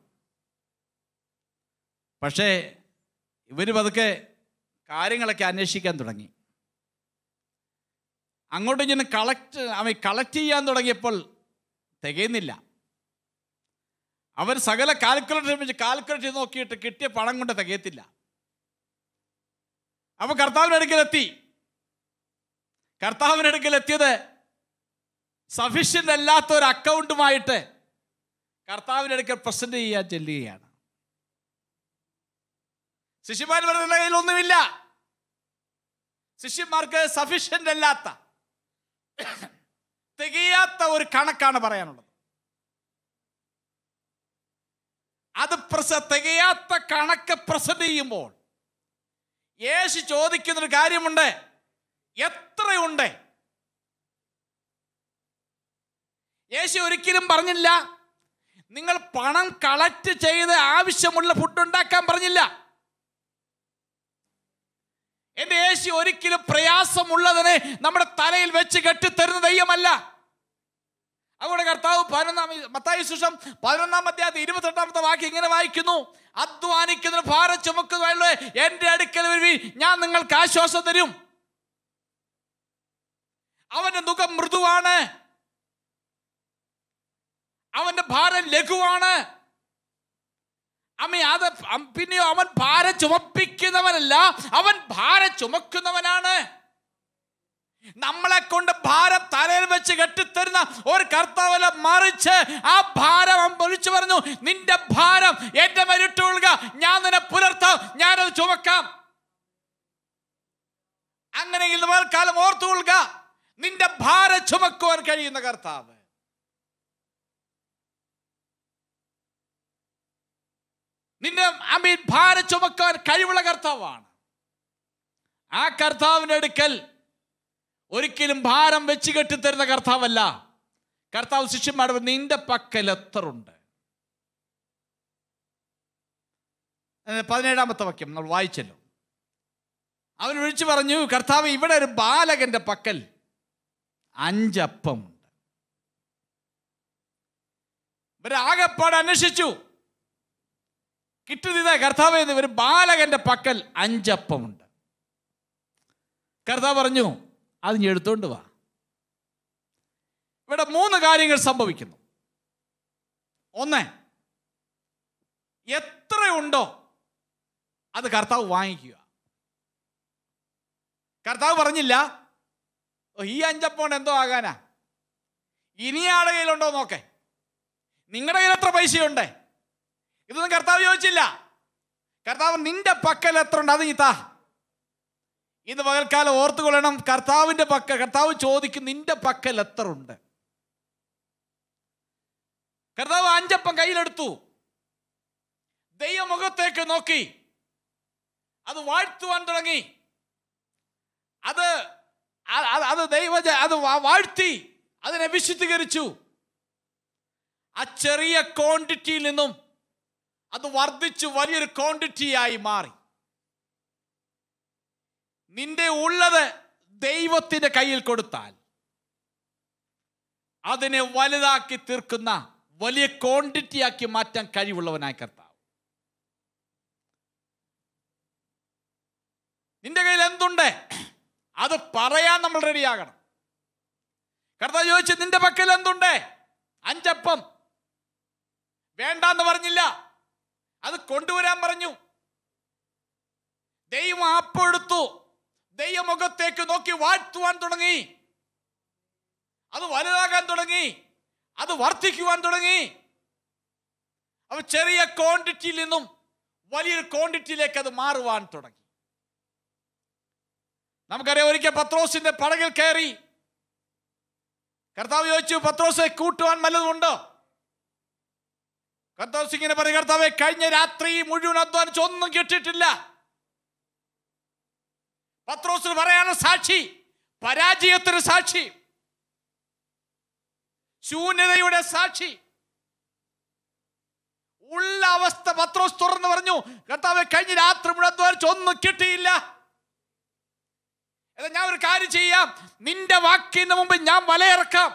പക്ഷേ ഇവർ പതുക്കെ കാര്യങ്ങളൊക്കെ അന്വേഷിക്കാൻ തുടങ്ങി അങ്ങോട്ടും ഇങ്ങനെ കളക്ട് അവൻ കളക്ട് ചെയ്യാൻ തുടങ്ങിയപ്പോൾ തികയുന്നില്ല അവർ സകല കാൽക്കുലേറ്റർ വെച്ച് കാൽക്കുലേറ്റ് ചെയ്ത് നോക്കിയിട്ട് കിട്ടിയ പണം കൊണ്ട് തികയത്തില്ല അപ്പൊ കർത്താവിൻ്റെ അടുക്കലെത്തി കർത്താവിൻ്റെ അടുക്കലെത്തിയത് സഫീഷ്യൻ്റ് അല്ലാത്ത ഒരു അക്കൗണ്ടുമായിട്ട് കർത്താവിൻ്റെ അടുക്കൽ പ്രസന്റ് ചെയ്യാൻ ചെല്ലുകയാണ് ശിഷ്യന്മാർ പറഞ്ഞ കയ്യിൽ ഒന്നുമില്ല ശിഷ്യന്മാർക്ക് സഫീഷ്യൻ്റ് അല്ലാത്ത തികയാത്ത ഒരു കണക്കാണ് പറയാനുള്ളത് അത് പ്രസ തികയാത്ത കണക്ക് പ്രസന്റ് ചെയ്യുമ്പോൾ യേശു ചോദിക്കുന്നൊരു കാര്യമുണ്ട് എത്രയുണ്ട് യേശു ഒരിക്കലും പറഞ്ഞില്ല നിങ്ങൾ പണം കളക്ട് ചെയ്ത് ആവശ്യമുള്ള ഫുഡ് ഉണ്ടാക്കാൻ പറഞ്ഞില്ല എന്റെ യേശു ഒരിക്കലും പ്രയാസമുള്ളതിനെ നമ്മുടെ തലയിൽ വെച്ച് കെട്ടിത്തരുന്ന ദൈവമല്ല അതുകൊണ്ട് കർത്താവ് പതിനൊന്നാം മത്തായി സുഷം പതിനൊന്നാം അധ്യായത്തിൽ ഇരുപത്തെട്ടാമത്തെ വാക്യം ഇങ്ങനെ വായിക്കുന്നു അധ്വാനിക്കുന്നതിന് ഭാരം ചുമക്കുന്നതായുള്ള എന്റെ അടുക്കൽ വരുവീൻ ഞാൻ നിങ്ങൾക്ക് ആശ്വാസം തരും അവന്റെ മുഖം മൃദുവാണ് അവന്റെ ഭാരം ലഘുവാണ് അമ്മ അത് അം- പിന്നെയോ അവൻ ഭാരം ചുമപ്പിക്കുന്നവനല്ല അവൻ ഭാരം ചുമക്കുന്നവനാണ് നമ്മളെ കൊണ്ട് ഭാരം തലയിൽ വെച്ച് കെട്ടിത്തരുന്ന ഒരു കർത്താവല്ല മറിച്ച് ആ ഭാരം അവൻ വിളിച്ചു പറഞ്ഞു നിന്റെ ഭാരം എന്റെ മേലിട്ടുകൊള്ളുക ഞാൻ നിന്നെ പുലർത്താം ഞാനത് ചുമക്കാം അങ്ങനെയെങ്കിൽ കാലം ഓർത്തുകൊള്ളുക നിന്റെ ഭാരം ചുമക്കുവാൻ കഴിയുന്ന കർത്താവ് നിന്റെ അമീൻ ഭാരം ചുമക്കാൻ കഴിവുള്ള കർത്താവാണ് ആ കർത്താവിൻ്റെ അടുക്കൽ ഒരിക്കലും ഭാരം വെച്ച് കെട്ടിത്തരുന്ന കർത്താവല്ല കർത്താവ് ശിഷ്യന്മാരുടെ നിന്റെ പക്കൽ എത്ര ഉണ്ട് ഏഹ് പതിനേഴാമത്തെ വാക്യം നമ്മൾ വായിച്ചല്ലോ അവൻ വിളിച്ചു പറഞ്ഞു കർത്താവ് ഇവിടെ ഒരു ബാലകന്റെ പക്കൽ അഞ്ചപ്പമുണ്ട് ഇവരാകെപ്പാട് അന്വേഷിച്ചു കിട്ടുന്നത് കർത്താവ് എന്ന് ഒരു ബാലകന്റെ പക്കൽ അഞ്ചപ്പമുണ്ട് കർത്താവ് പറഞ്ഞു അത് നീ എടുത്തോണ്ട് വാ ഇവിടെ മൂന്ന് കാര്യങ്ങൾ സംഭവിക്കുന്നു ഒന്ന് എത്രയുണ്ടോ അത് കർത്താവ് വാങ്ങിക്കുക കർത്താവ് പറഞ്ഞില്ല "ഓ, ഈ അഞ്ചപ്പോൺ എന്തോ ആകാനാ ഇനി ആടെ കയ്യിലുണ്ടോ നോക്കേ നിങ്ങളുടെ കയ്യിൽ എത്ര പൈസയുണ്ട് ഇതൊന്നും കർത്താവ് ചോദിച്ചില്ല കർത്താവ് നിന്റെ പക്കൽ എത്ര ഉണ്ട് അത് നീ താ ഇത് പകൽക്കാലം ഓർത്തുകൊള്ളണം കർത്താവിന്റെ പക്കൽ കർത്താവ് ചോദിക്കും നിന്റെ പക്കൽ എത്ര ഉണ്ട് കർത്താവ് അഞ്ചപ്പം കയ്യിലെടുത്തു ദൈവമുഖത്തേക്ക് നോക്കി അത് വാഴ്ത്തുവാൻ തുടങ്ങി അത് അ- അത് അത് ദൈവ അത് വാ- വാഴ്ത്തി അതിനെ വിശുദ്ധീകരിച്ചു ആ ചെറിയ ക്വാണ്ടിറ്റിയിൽ നിന്നും അത് വർദ്ധിച്ചു വലിയൊരു ക്വാണ്ടിറ്റിയായി മാറി നിന്റെ ഉള്ളത് ദൈവത്തിന്റെ കയ്യിൽ കൊടുത്താൽ അതിനെ വലുതാക്കി തീർക്കുന്ന വലിയ ക്വാണ്ടിറ്റിയാക്കി മാറ്റാൻ കഴിവുള്ളവനായ കർത്താവ് നിന്റെ കയ്യിൽ എന്തുണ്ട് അത് പറയാൻ നമ്മൾ റെഡിയാകണം കർത്താവ് ചോദിച്ചു നിന്റെ പക്കൽ എന്തുണ്ട് അഞ്ചപ്പം വേണ്ടാന്ന് പറഞ്ഞില്ല അത് കൊണ്ടുവരാൻ പറഞ്ഞു ദൈവം അപ്പം എടുത്തു ദൈവമുഖത്തേക്ക് നോക്കി വാഴ്ത്തുവാൻ തുടങ്ങി അത് വലുതാകാൻ തുടങ്ങി അത് വർദ്ധിക്കുവാൻ തുടങ്ങി അവ ചെറിയ ക്വാണ്ടിറ്റിയിൽ നിന്നും വലിയൊരു ക്വാണ്ടിറ്റിയിലേക്ക് അത് മാറുവാൻ തുടങ്ങി നമുക്കറിയാം ഒരിക്കൽ പത്രോസിന്റെ പടകിൽ കയറി കർത്താവ് ചോദിച്ചു പത്രോസെ കൂട്ടുവാൻ വല്ലതുമുണ്ടോ കർത്താവ് ഇങ്ങനെ പറയും കർത്താവെ കഴിഞ്ഞ രാത്രി മുഴുവൻ അധ്വാനിച്ച് ഒന്നും കിട്ടിയിട്ടില്ല പത്രോസിന് പറയാനുള്ള സാക്ഷി പരാജയത്തിന് സാക്ഷി ശൂന്യതയുടെ സാക്ഷി ഉള്ള അവസ്ഥ പത്രോസ് തുറന്നു പറഞ്ഞു കർത്താവെ കഴിഞ്ഞ രാത്രി മുഴുവൻ അധ്വാനിച്ച് ഒന്നും കിട്ടിയില്ല എന്നാ ഞാൻ ഒരു കാര്യം ചെയ്യാം നിന്റെ വാക്കിന് മുമ്പ് ഞാൻ വലയിറക്കാം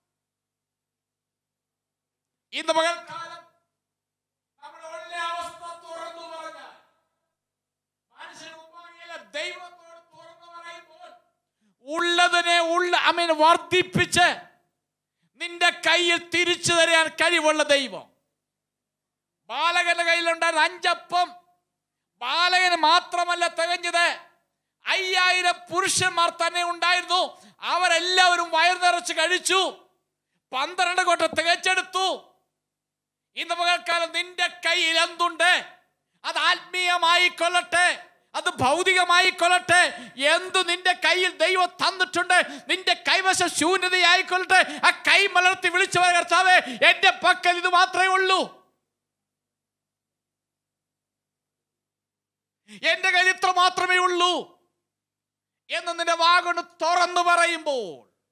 ഇന്ന് പകൽക്കാലം നമ്മുടെ ഉള്ള അവസ്ഥ തുറന്നു പറഞ്ഞാൽ മനുഷ്യന് മുമ്പാകെയല്ല, ദൈവത്തോട് തുറന്നു പറയുമ്പോൾ ഉള്ളതിനെ ഉള്ള ഐ മീൻ വർദ്ധിപ്പിച്ച് നിന്റെ കയ്യിൽ തിരിച്ചു തരാൻ കഴിവുള്ള ദൈവം ബാലകന്റെ കയ്യിലുണ്ടായിരുന്ന അഞ്ചപ്പം ബാലകന് മാത്രമല്ല തികഞ്ഞത് അയ്യായിരം പുരുഷന്മാർ തന്നെ ഉണ്ടായിരുന്നു അവരെല്ലാവരും വയർ നിറച്ച് കഴിച്ചു പന്ത്രണ്ട് കൊട്ട തികച്ചെടുത്തു ഇന്ന് പകൽക്കാലം നിന്റെ കയ്യിൽ എന്തുണ്ട് അത് ആത്മീയമായി കൊള്ളട്ടെ അത് ഭൗതികമായി കൊള്ളട്ടെ എന്തു നിന്റെ കയ്യിൽ ദൈവം തന്നിട്ടുണ്ട് നിന്റെ കൈവശം ശൂന്യതയായി കൊള്ളട്ടെ ആ കൈ മലർത്തി വിളിച്ചു പോയ കർത്താവേ എന്റെ പക്കൽ ഇത് മാത്രമേ ഉള്ളൂ എന്റെ കയ്യിൽ ഇത്ര മാത്രമേ ഉള്ളൂ എന്ന് നിന്റെ വാഗൊണ്ട് തുറന്നു പറയുമ്പോൾ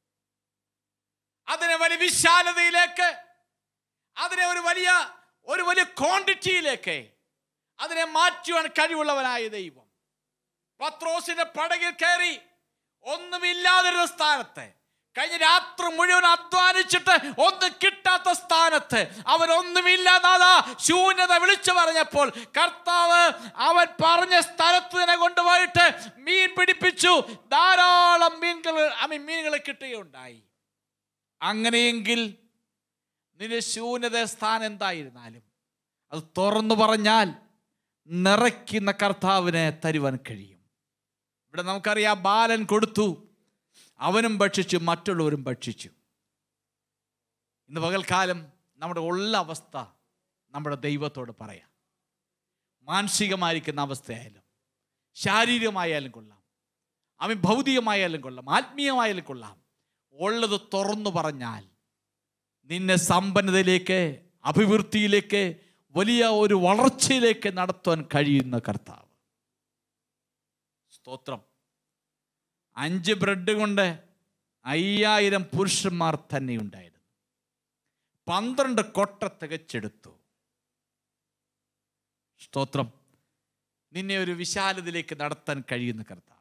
അതിനെ വലിയ വിശാലതയിലേക്ക് അതിനെ ഒരു വലിയ ഒരു വലിയ ക്വാണ്ടിറ്റിയിലേക്ക് അതിനെ മാറ്റുവാൻ കഴിവുള്ളവനായ ദൈവം പത്രോസിന്റെ പടകിൽ കയറി ഒന്നുമില്ലാതിരുന്ന സ്ഥാനത്ത് കഴിഞ്ഞ രാത്രി മുഴുവൻ അധ്വാനിച്ചിട്ട് ഒന്നും കിട്ടാത്ത സ്ഥാനത്ത് അവൻ ഒന്നുമില്ലാതാ ശൂന്യത വിളിച്ചു പറഞ്ഞപ്പോൾ കർത്താവ് അവൻ പറഞ്ഞ സ്ഥലത്ത് തന്നെ കൊണ്ടുപോയിട്ട് മീൻ പിടിപ്പിച്ചു ധാരാളം മീൻകൾ ഐ മീൻ മീനുകളെ കിട്ടുകയുണ്ടായി അങ്ങനെയെങ്കിൽ നിന്റെ ശൂന്യത സ്ഥാനം എന്തായിരുന്നാലും അത് തുറന്നു പറഞ്ഞാൽ നിറയ്ക്കുന്ന കർത്താവിനെ തരുവാൻ കഴിയും ഇവിടെ നമുക്കറിയാം ബാലൻ കൊടുത്തു അവനും ഭക്ഷിച്ചു മറ്റുള്ളവരും ഭക്ഷിച്ചു ഇന്ന് പകൽക്കാലം നമ്മുടെ ഉള്ള അവസ്ഥ നമ്മുടെ ദൈവത്തോട് പറയാം മാനസികമായിരിക്കുന്ന അവസ്ഥയായാലും ശാരീരികമായാലും കൊള്ളാം അവൻ ഭൗതികമായാലും കൊള്ളാം ആത്മീയമായാലും കൊള്ളാം ഉള്ളത് തുറന്നു പറഞ്ഞാൽ നിന്നെ സമ്പന്നതയിലേക്ക് അഭിവൃദ്ധിയിലേക്ക് വലിയ ഒരു വളർച്ചയിലേക്ക് നടത്താൻ കഴിയുന്ന കർത്താവ് സ്തോത്രം അഞ്ച് ബ്രെഡ് കൊണ്ട് അയ്യായിരം പുരുഷന്മാർ തന്നെ ഉണ്ടായിരുന്നു പന്ത്രണ്ട് കൊട്ട തികച്ചെടുത്തു സ്തോത്രം നിന്നെ ഒരു വിശാലതയിലേക്ക് നടത്താൻ കഴിയുന്ന കർത്താവ്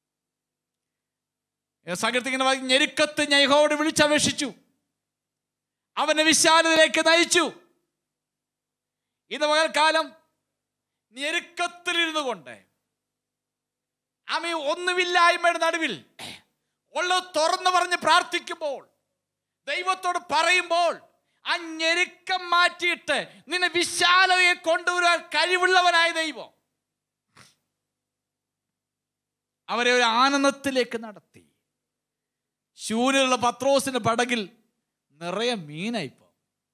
സകൃത്തിങ്ങനെ വായിക്കും, ഞെരുക്കത്ത് ഞാൻ യഹോവയോട് വിളിച്ചപേക്ഷിച്ചു അവനെ വിശാലതയിലേക്ക് നയിച്ചു ഇന്ന് പകൽക്കാലം ഞെരുക്കത്തിലിരുന്നു കൊണ്ട് ആമി ഒന്നുമില്ലായ്മയുടെ നടുവിൽ ഉള്ളത് തുറന്നു പറഞ്ഞ് പ്രാർത്ഥിക്കുമ്പോൾ ദൈവത്തോട് പറയുമ്പോൾ ആ ഞെരുക്കം മാറ്റിയിട്ട് നിന്നെ വിശാലതയെ കൊണ്ടുവരാൻ കഴിവുള്ളവനായ ദൈവം അവരെ ഒരു ആനന്ദത്തിലേക്ക് നടത്തി ശൂന്യമുള്ള പത്രോസിന്റെ പടകിൽ നിറയെ മീനായിപ്പോ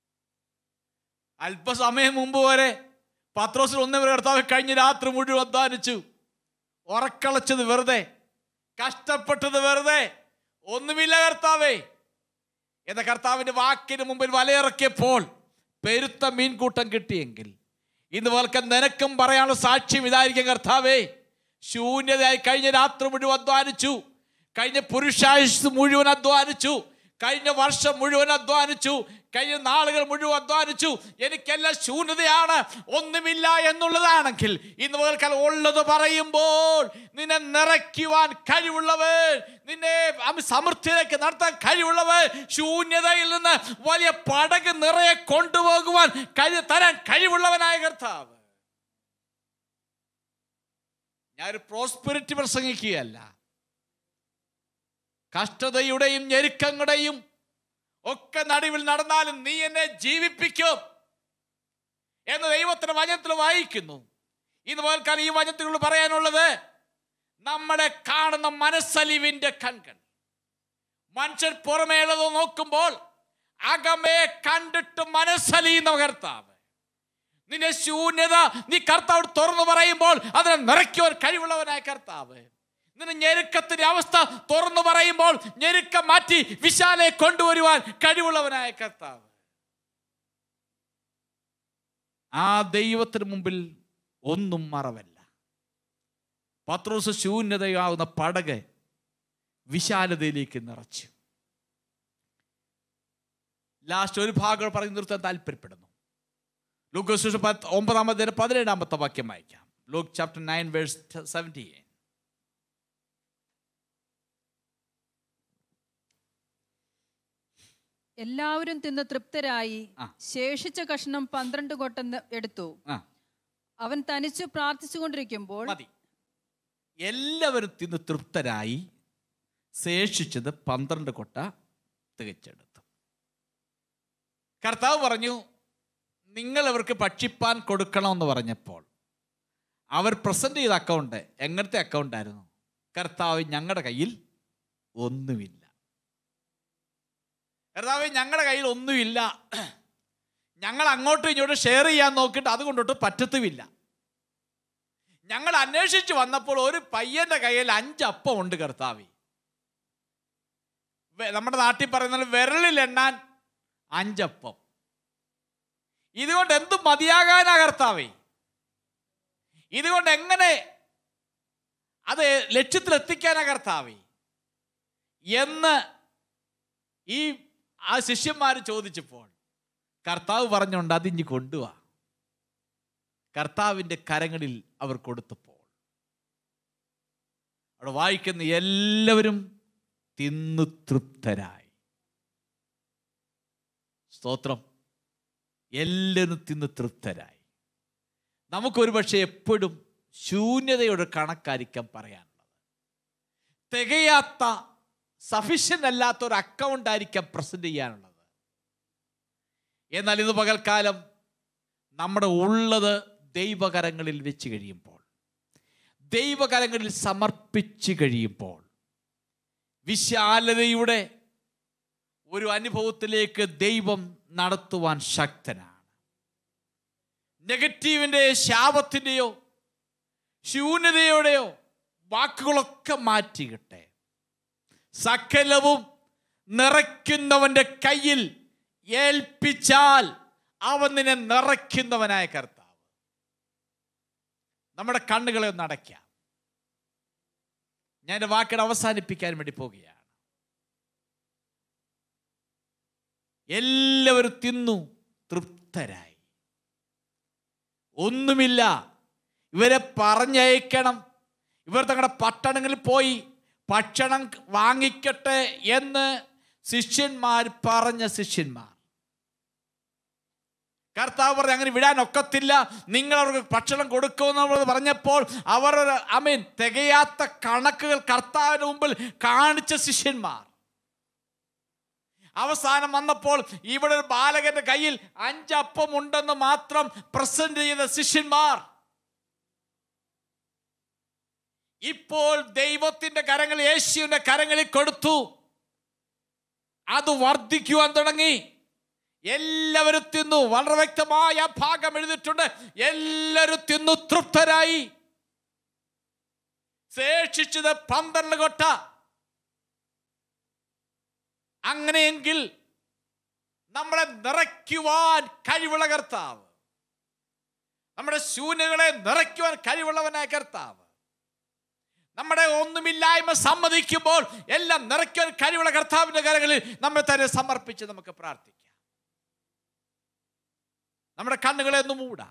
അല്പസമയം മുമ്പ് വരെ പത്രോസിൽ ഒന്നേ വരെ കർത്താവ് കഴിഞ്ഞ രാത്രി മുഴുവൻ അധ്വാനിച്ചു ഉറക്കളച്ചത് വെറുതെ കഷ്ടപ്പെട്ടത് വെറുതെ ഒന്നുമില്ല കർത്താവേ എന്ന കർത്താവിന്റെ വാക്കിന് മുമ്പിൽ വലയിറക്കിയപ്പോൾ പെരുത്ത മീൻകൂട്ടം കിട്ടിയെങ്കിൽ ഇന്ന് പോലൊക്കെ നിനക്കും പറയാനുള്ള സാക്ഷ്യം ഇതായിരിക്കും കർത്താവേ ശൂന്യതയായി കഴിഞ്ഞ രാത്രി മുഴുവൻ അധ്വാനിച്ചു കഴിഞ്ഞ പുരുഷായുസ് മുഴുവൻ അധ്വാനിച്ചു കഴിഞ്ഞ വർഷം മുഴുവൻ അധ്വാനിച്ചു കഴിഞ്ഞ നാളുകൾ മുഴുവൻ അധ്വാനിച്ചു എനിക്കെല്ലാം ശൂന്യതയാണ് ഒന്നുമില്ല എന്നുള്ളതാണെങ്കിൽ ഇന്ന് മുതൽക്കാൽ ഉള്ളത് പറയുമ്പോൾ നിന്നെ നിറയ്ക്കുവാൻ കഴിവുള്ളവൻ നിന്നെ അമി- സമൃദ്ധിയിലേക്ക് നടത്താൻ കഴിവുള്ളവൻ ശൂന്യതയിൽ നിന്ന് വലിയ പടക് നിറയെ കൊണ്ടുപോകുവാൻ കഴി തരാൻ കഴിവുള്ളവനായ കർത്താവ് ഞാനൊരു പ്രോസ്പെരിറ്റി പ്രസംഗിക്കുകയല്ല കഷ്ടതയുടെയും ഞെരുക്കങ്ങളുടെയും ഒക്കെ നടുവിൽ നടന്നാലും നീ എന്നെ ജീവിപ്പിക്കും എന്ന് ദൈവത്തിന്റെ വചനത്തിൽ വായിക്കുന്നു ഇന്ന് പോൽക്കാലം ഈ വചനത്തിലുള്ള പറയാനുള്ളത് നമ്മുടെ കാണുന്ന മനസ്സലിവിന്റെ കൺകൾ മനുഷ്യർ പുറമേളത് നോക്കുമ്പോൾ അകമേ കണ്ടിട്ട് മനസ്സലിയുന്ന കർത്താവ് നിന്റെ ശൂന്യത നീ കർത്താവ് തുറന്നു പറയുമ്പോൾ അതിനെ നിറയ്ക്കുവാൻ കഴിവുള്ളവനായ കർത്താവ് നിന്റെ ഞെരുക്കത്തിന്റെ അവസ്ഥ തുറന്നു പറയുമ്പോൾ ഞെരുക്കം മാറ്റി വിശാലെ കൊണ്ടുവരുവാൻ കഴിവുള്ളവനായ കർത്താവ് ആ ദൈവത്തിന് മുമ്പിൽ ഒന്നും മറവല്ല പത്രോസ് ശൂന്യതയാവുന്ന പടക് വിശാലതയിലേക്ക് നിറച്ചു ലാസ്റ്റ് ഒരു ഭാഗം പറഞ്ഞ് നിർത്താൻ താല്പര്യപ്പെടുന്നു ലൂക്കോസ് പത്ത് ഒമ്പതാമത്തെ പതിനേഴാമത്തെ വാക്യം വായിക്കാം Luke chapter nine verse seventeen എല്ലാവരും തിന്ന് തൃപ്തരായി ആ. ശേഷിച്ച കഷ്ണം പന്ത്രണ്ട് കൊട്ടെന്ന് എടുത്തു ആ അവൻ തനിച്ചു പ്രാർത്ഥിച്ചുകൊണ്ടിരിക്കുമ്പോൾ മതി എല്ലാവരും തിന്ന് തൃപ്തരായി ശേഷിച്ചത് പന്ത്രണ്ട് കൊട്ട തികച്ചെടുത്തു കർത്താവ് പറഞ്ഞു നിങ്ങൾ അവർക്ക് ഭക്ഷിപ്പാൻ കൊടുക്കണമെന്ന് പറഞ്ഞപ്പോൾ അവർ പ്രസന്റ് ചെയ്ത അക്കൗണ്ട് എങ്ങനത്തെ അക്കൗണ്ട് ആയിരുന്നു കർത്താവ് ഞങ്ങളുടെ കയ്യിൽ ഒന്നുമില്ല കർത്താവ് ഞങ്ങളുടെ കയ്യിൽ ഒന്നുമില്ല ഞങ്ങൾ അങ്ങോട്ടും ഇങ്ങോട്ടും ഷെയർ ചെയ്യാൻ നോക്കിയിട്ട് അതുകൊണ്ടൊട്ട് പറ്റത്തുമില്ല ഞങ്ങൾ അന്വേഷിച്ച് വന്നപ്പോൾ ഒരു പയ്യന്റെ കയ്യിൽ അഞ്ച് അപ്പം ഉണ്ട് കർത്താവി വെ- നമ്മുടെ നാട്ടിൽ പറയുന്നത് വിരലിൽ എണ്ണാൻ അഞ്ചപ്പം ഇതുകൊണ്ട് എന്ത് മതിയാകാനാ കർത്താവേ ഇതുകൊണ്ട് എങ്ങനെ അത് ലക്ഷ്യത്തിലെത്തിക്കാനാ കർത്താവേ എന്ന് ഈ ആ ശിഷ്യന്മാർ ചോദിച്ചപ്പോൾ കർത്താവ് പറഞ്ഞുകൊണ്ട് അതിഞ്ഞ് കൊണ്ടുവാ കർത്താവിൻ്റെ കരങ്ങളിൽ അവർ കൊടുത്തപ്പോൾ അവിടെ വായിക്കുന്ന എല്ലാവരും തിന്നു തൃപ്തരായി സ്തോത്രം എല്ലാവരും തിന്ന് തൃപ്തരായി നമുക്കൊരു പക്ഷേ എപ്പോഴും ശൂന്യതയുടെ കണക്കായിരിക്കാം പറയാനുള്ളത് തികയാത്ത സഫീഷ്യൻ്റ് അല്ലാത്ത ഒരു അക്കൗണ്ട് ആയിരിക്കാം പ്രസന്റ് ചെയ്യാനുള്ളത് എന്നാൽ ഇന്ന് പകൽക്കാലം നമ്മുടെ ഉള്ളത് ദൈവകരങ്ങളിൽ വെച്ച് കഴിയുമ്പോൾ ദൈവകരങ്ങളിൽ സമർപ്പിച്ച് കഴിയുമ്പോൾ വിശാലതയുടെ ഒരു അനുഭവത്തിലേക്ക് ദൈവം നടത്തുവാൻ ശക്തനാണ് നെഗറ്റീവിൻ്റെ ശാപത്തിൻ്റെയോ ശൂന്യതയുടെയോ വാക്കുകളൊക്കെ മാറ്റികിട്ടെ സകലവും നിറയ്ക്കുന്നവന്റെ കയ്യിൽ ഏൽപ്പിച്ചാൽ അവൻ നിന്നെ നിറയ്ക്കുന്നവനായ കർത്താവ് നമ്മുടെ കണ്ണുകളെ ഒന്ന് അടയ്ക്കാം ഞാൻ എൻ്റെ വാക്കുകൾ അവസാനിപ്പിക്കാൻ വേണ്ടി പോവുകയാണ് എല്ലാവരും തിന്നു തൃപ്തരായി ഒന്നുമില്ല ഇവരെ പറഞ്ഞയക്കണം ഇവർ തങ്ങളുടെ പട്ടണങ്ങളിൽ പോയി ഭക്ഷണം വാങ്ങിക്കട്ടെ എന്ന് ശിഷ്യന്മാർ പറഞ്ഞ ശിഷ്യന്മാർ കർത്താവ് പറഞ്ഞു അങ്ങനെ വിടാൻ ഒക്കത്തില്ല നിങ്ങൾ അവർക്ക് ഭക്ഷണം കൊടുക്കുമെന്ന് പറഞ്ഞപ്പോൾ അവർ അമീൻ തികയാത്ത കണക്കുകൾ കർത്താവിന് മുമ്പിൽ കാണിച്ച ശിഷ്യന്മാർ അവസാനം വന്നപ്പോൾ ഇവിടെ ഒരു ബാലകന്റെ കയ്യിൽ അഞ്ചപ്പം ഉണ്ടെന്ന് മാത്രം പ്രസന്റ് ചെയ്ത ശിഷ്യന്മാർ ഇപ്പോൾ ദൈവത്തിന്റെ കരങ്ങൾ യേശുവിന്റെ കരങ്ങളിൽ കൊടുത്തു അത് വർദ്ധിക്കുവാൻ തുടങ്ങി എല്ലാവരും തിന്നു വളരെ വ്യക്തമായ ആ ഭാഗം എഴുതിയിട്ടുണ്ട് എല്ലാവരും തിന്നു തൃപ്തരായി ശേഷിച്ചത് പന്ത്രണ്ട് കൊട്ട അങ്ങനെയെങ്കിൽ നമ്മളെ നിറയ്ക്കുവാൻ കഴിവുള്ള കർത്താവ് നമ്മുടെ ശൂന്യകളെ നിറയ്ക്കുവാൻ കഴിവുള്ളവനായ കർത്താവ് നമ്മുടെ ഒന്നുമില്ലായ്മ സമ്മതിക്കുമ്പോൾ എല്ലാം നിറയ്ക്കുവാൻ കഴിവുള്ള കർത്താവിന്റെ കരങ്ങളിൽ നമ്മെ തന്നെ സമർപ്പിച്ച് നമുക്ക് പ്രാർത്ഥിക്കാം നമ്മുടെ കണ്ണുകളെ ഒന്ന് മൂടാം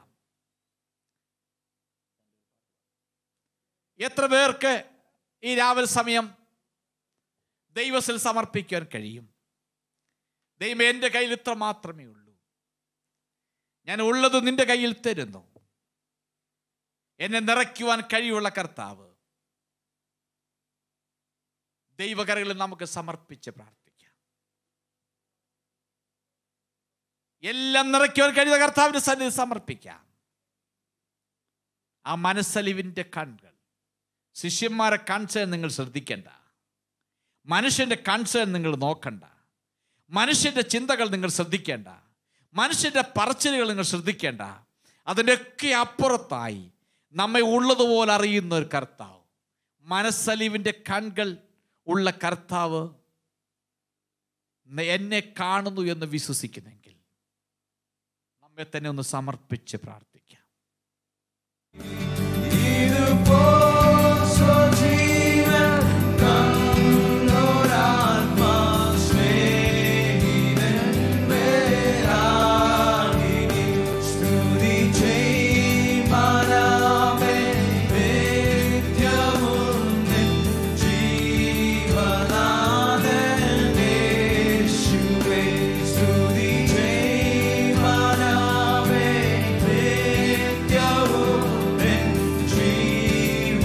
എത്ര പേർക്ക് ഈ രാവിലെ സമയം ദൈവത്തിൽ സമർപ്പിക്കാൻ കഴിയും ദൈവം എൻ്റെ കയ്യിൽ ഇത്ര മാത്രമേ ഉള്ളൂ ഞാൻ ഉള്ളത് നിന്റെ കയ്യിൽ തരുന്നു എന്നെ നിറയ്ക്കുവാൻ കഴിവുള്ള കർത്താവ് ദൈവകരകളിൽ നമുക്ക് സമർപ്പിച്ച് പ്രാർത്ഥിക്കാം എല്ലാം നിറയ്ക്കുവാൻ കഴിയുന്ന കർത്താവിന്റെ സന്നിധി സമർപ്പിക്കാം ആ മനസ്സലിവിൻ്റെ കൺകൾ ശിഷ്യന്മാരെ കൺസേൺ നിങ്ങൾ ശ്രദ്ധിക്കേണ്ട മനുഷ്യൻ്റെ കൺസേൺ നിങ്ങൾ നോക്കണ്ട മനുഷ്യൻ്റെ ചിന്തകൾ നിങ്ങൾ ശ്രദ്ധിക്കേണ്ട മനുഷ്യൻ്റെ പറച്ചിലുകൾ നിങ്ങൾ ശ്രദ്ധിക്കേണ്ട അതിൻ്റെയൊക്കെ അപ്പുറത്തായി നമ്മെ ഉള്ളതുപോലെ അറിയുന്ന ഒരു കർത്താവ് മനസ്സലിവിൻ്റെ കൺകൾ ഉള്ള കർത്താവ് എന്നെ കാണുന്നു എന്ന് വിശ്വസിക്കുന്നെങ്കിൽ നമ്മെ തന്നെ ഒന്ന് സമർപ്പിച്ച് പ്രാർത്ഥിക്കാം ജീവനാമേ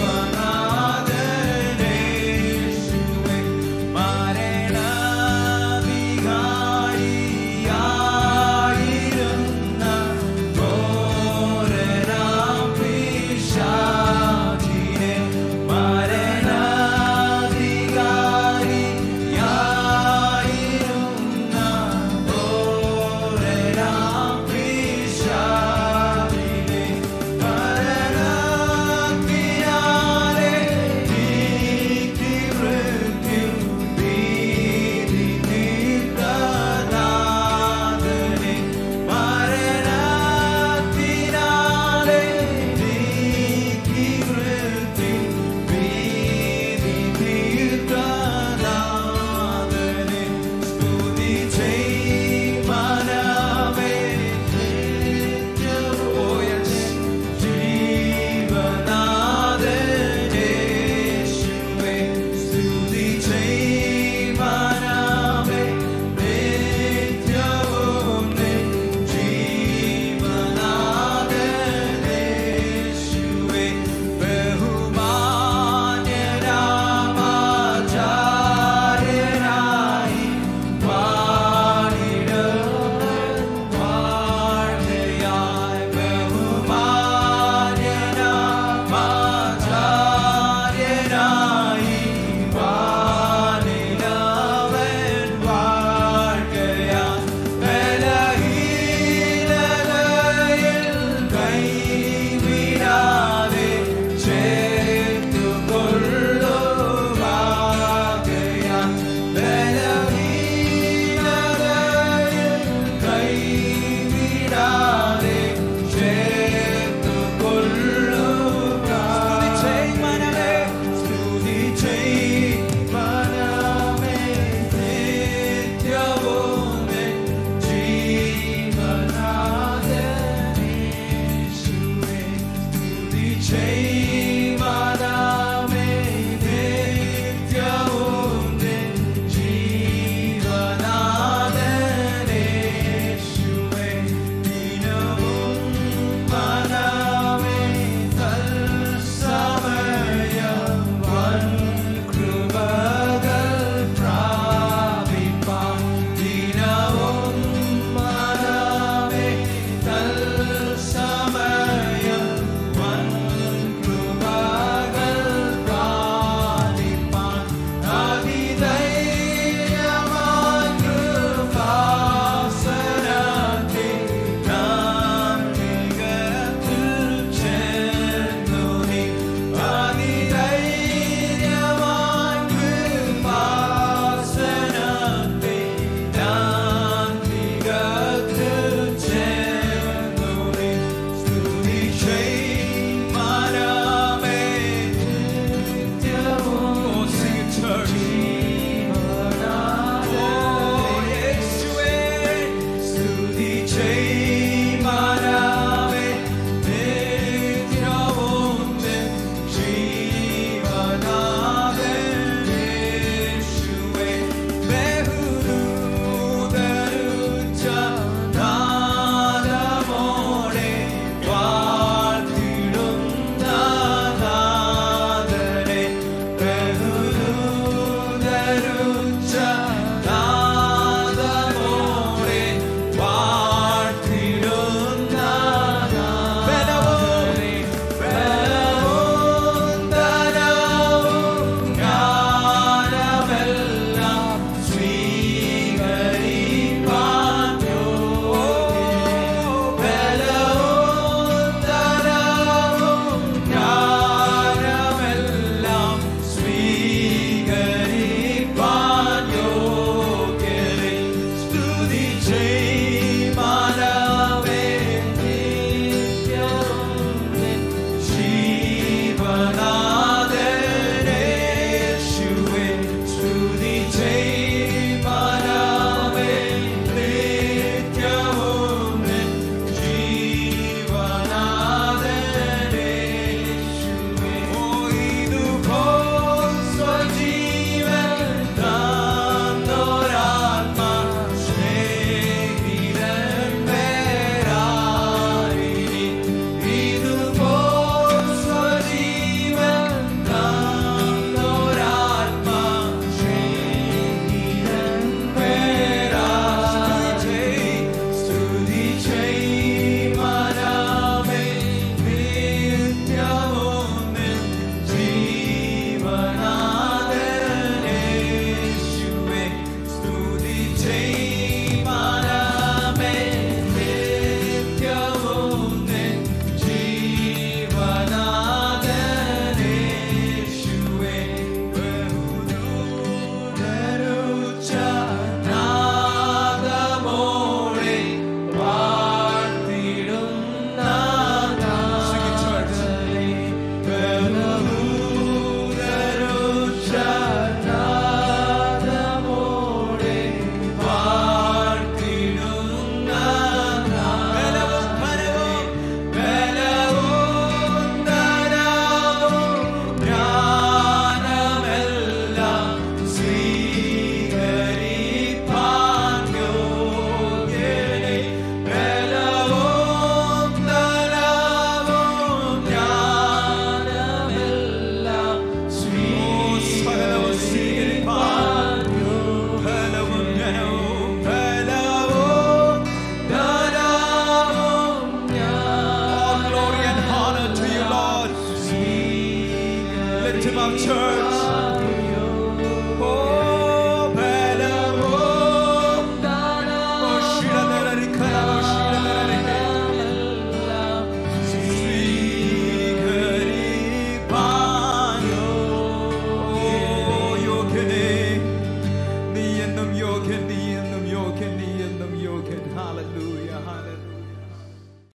victim of church.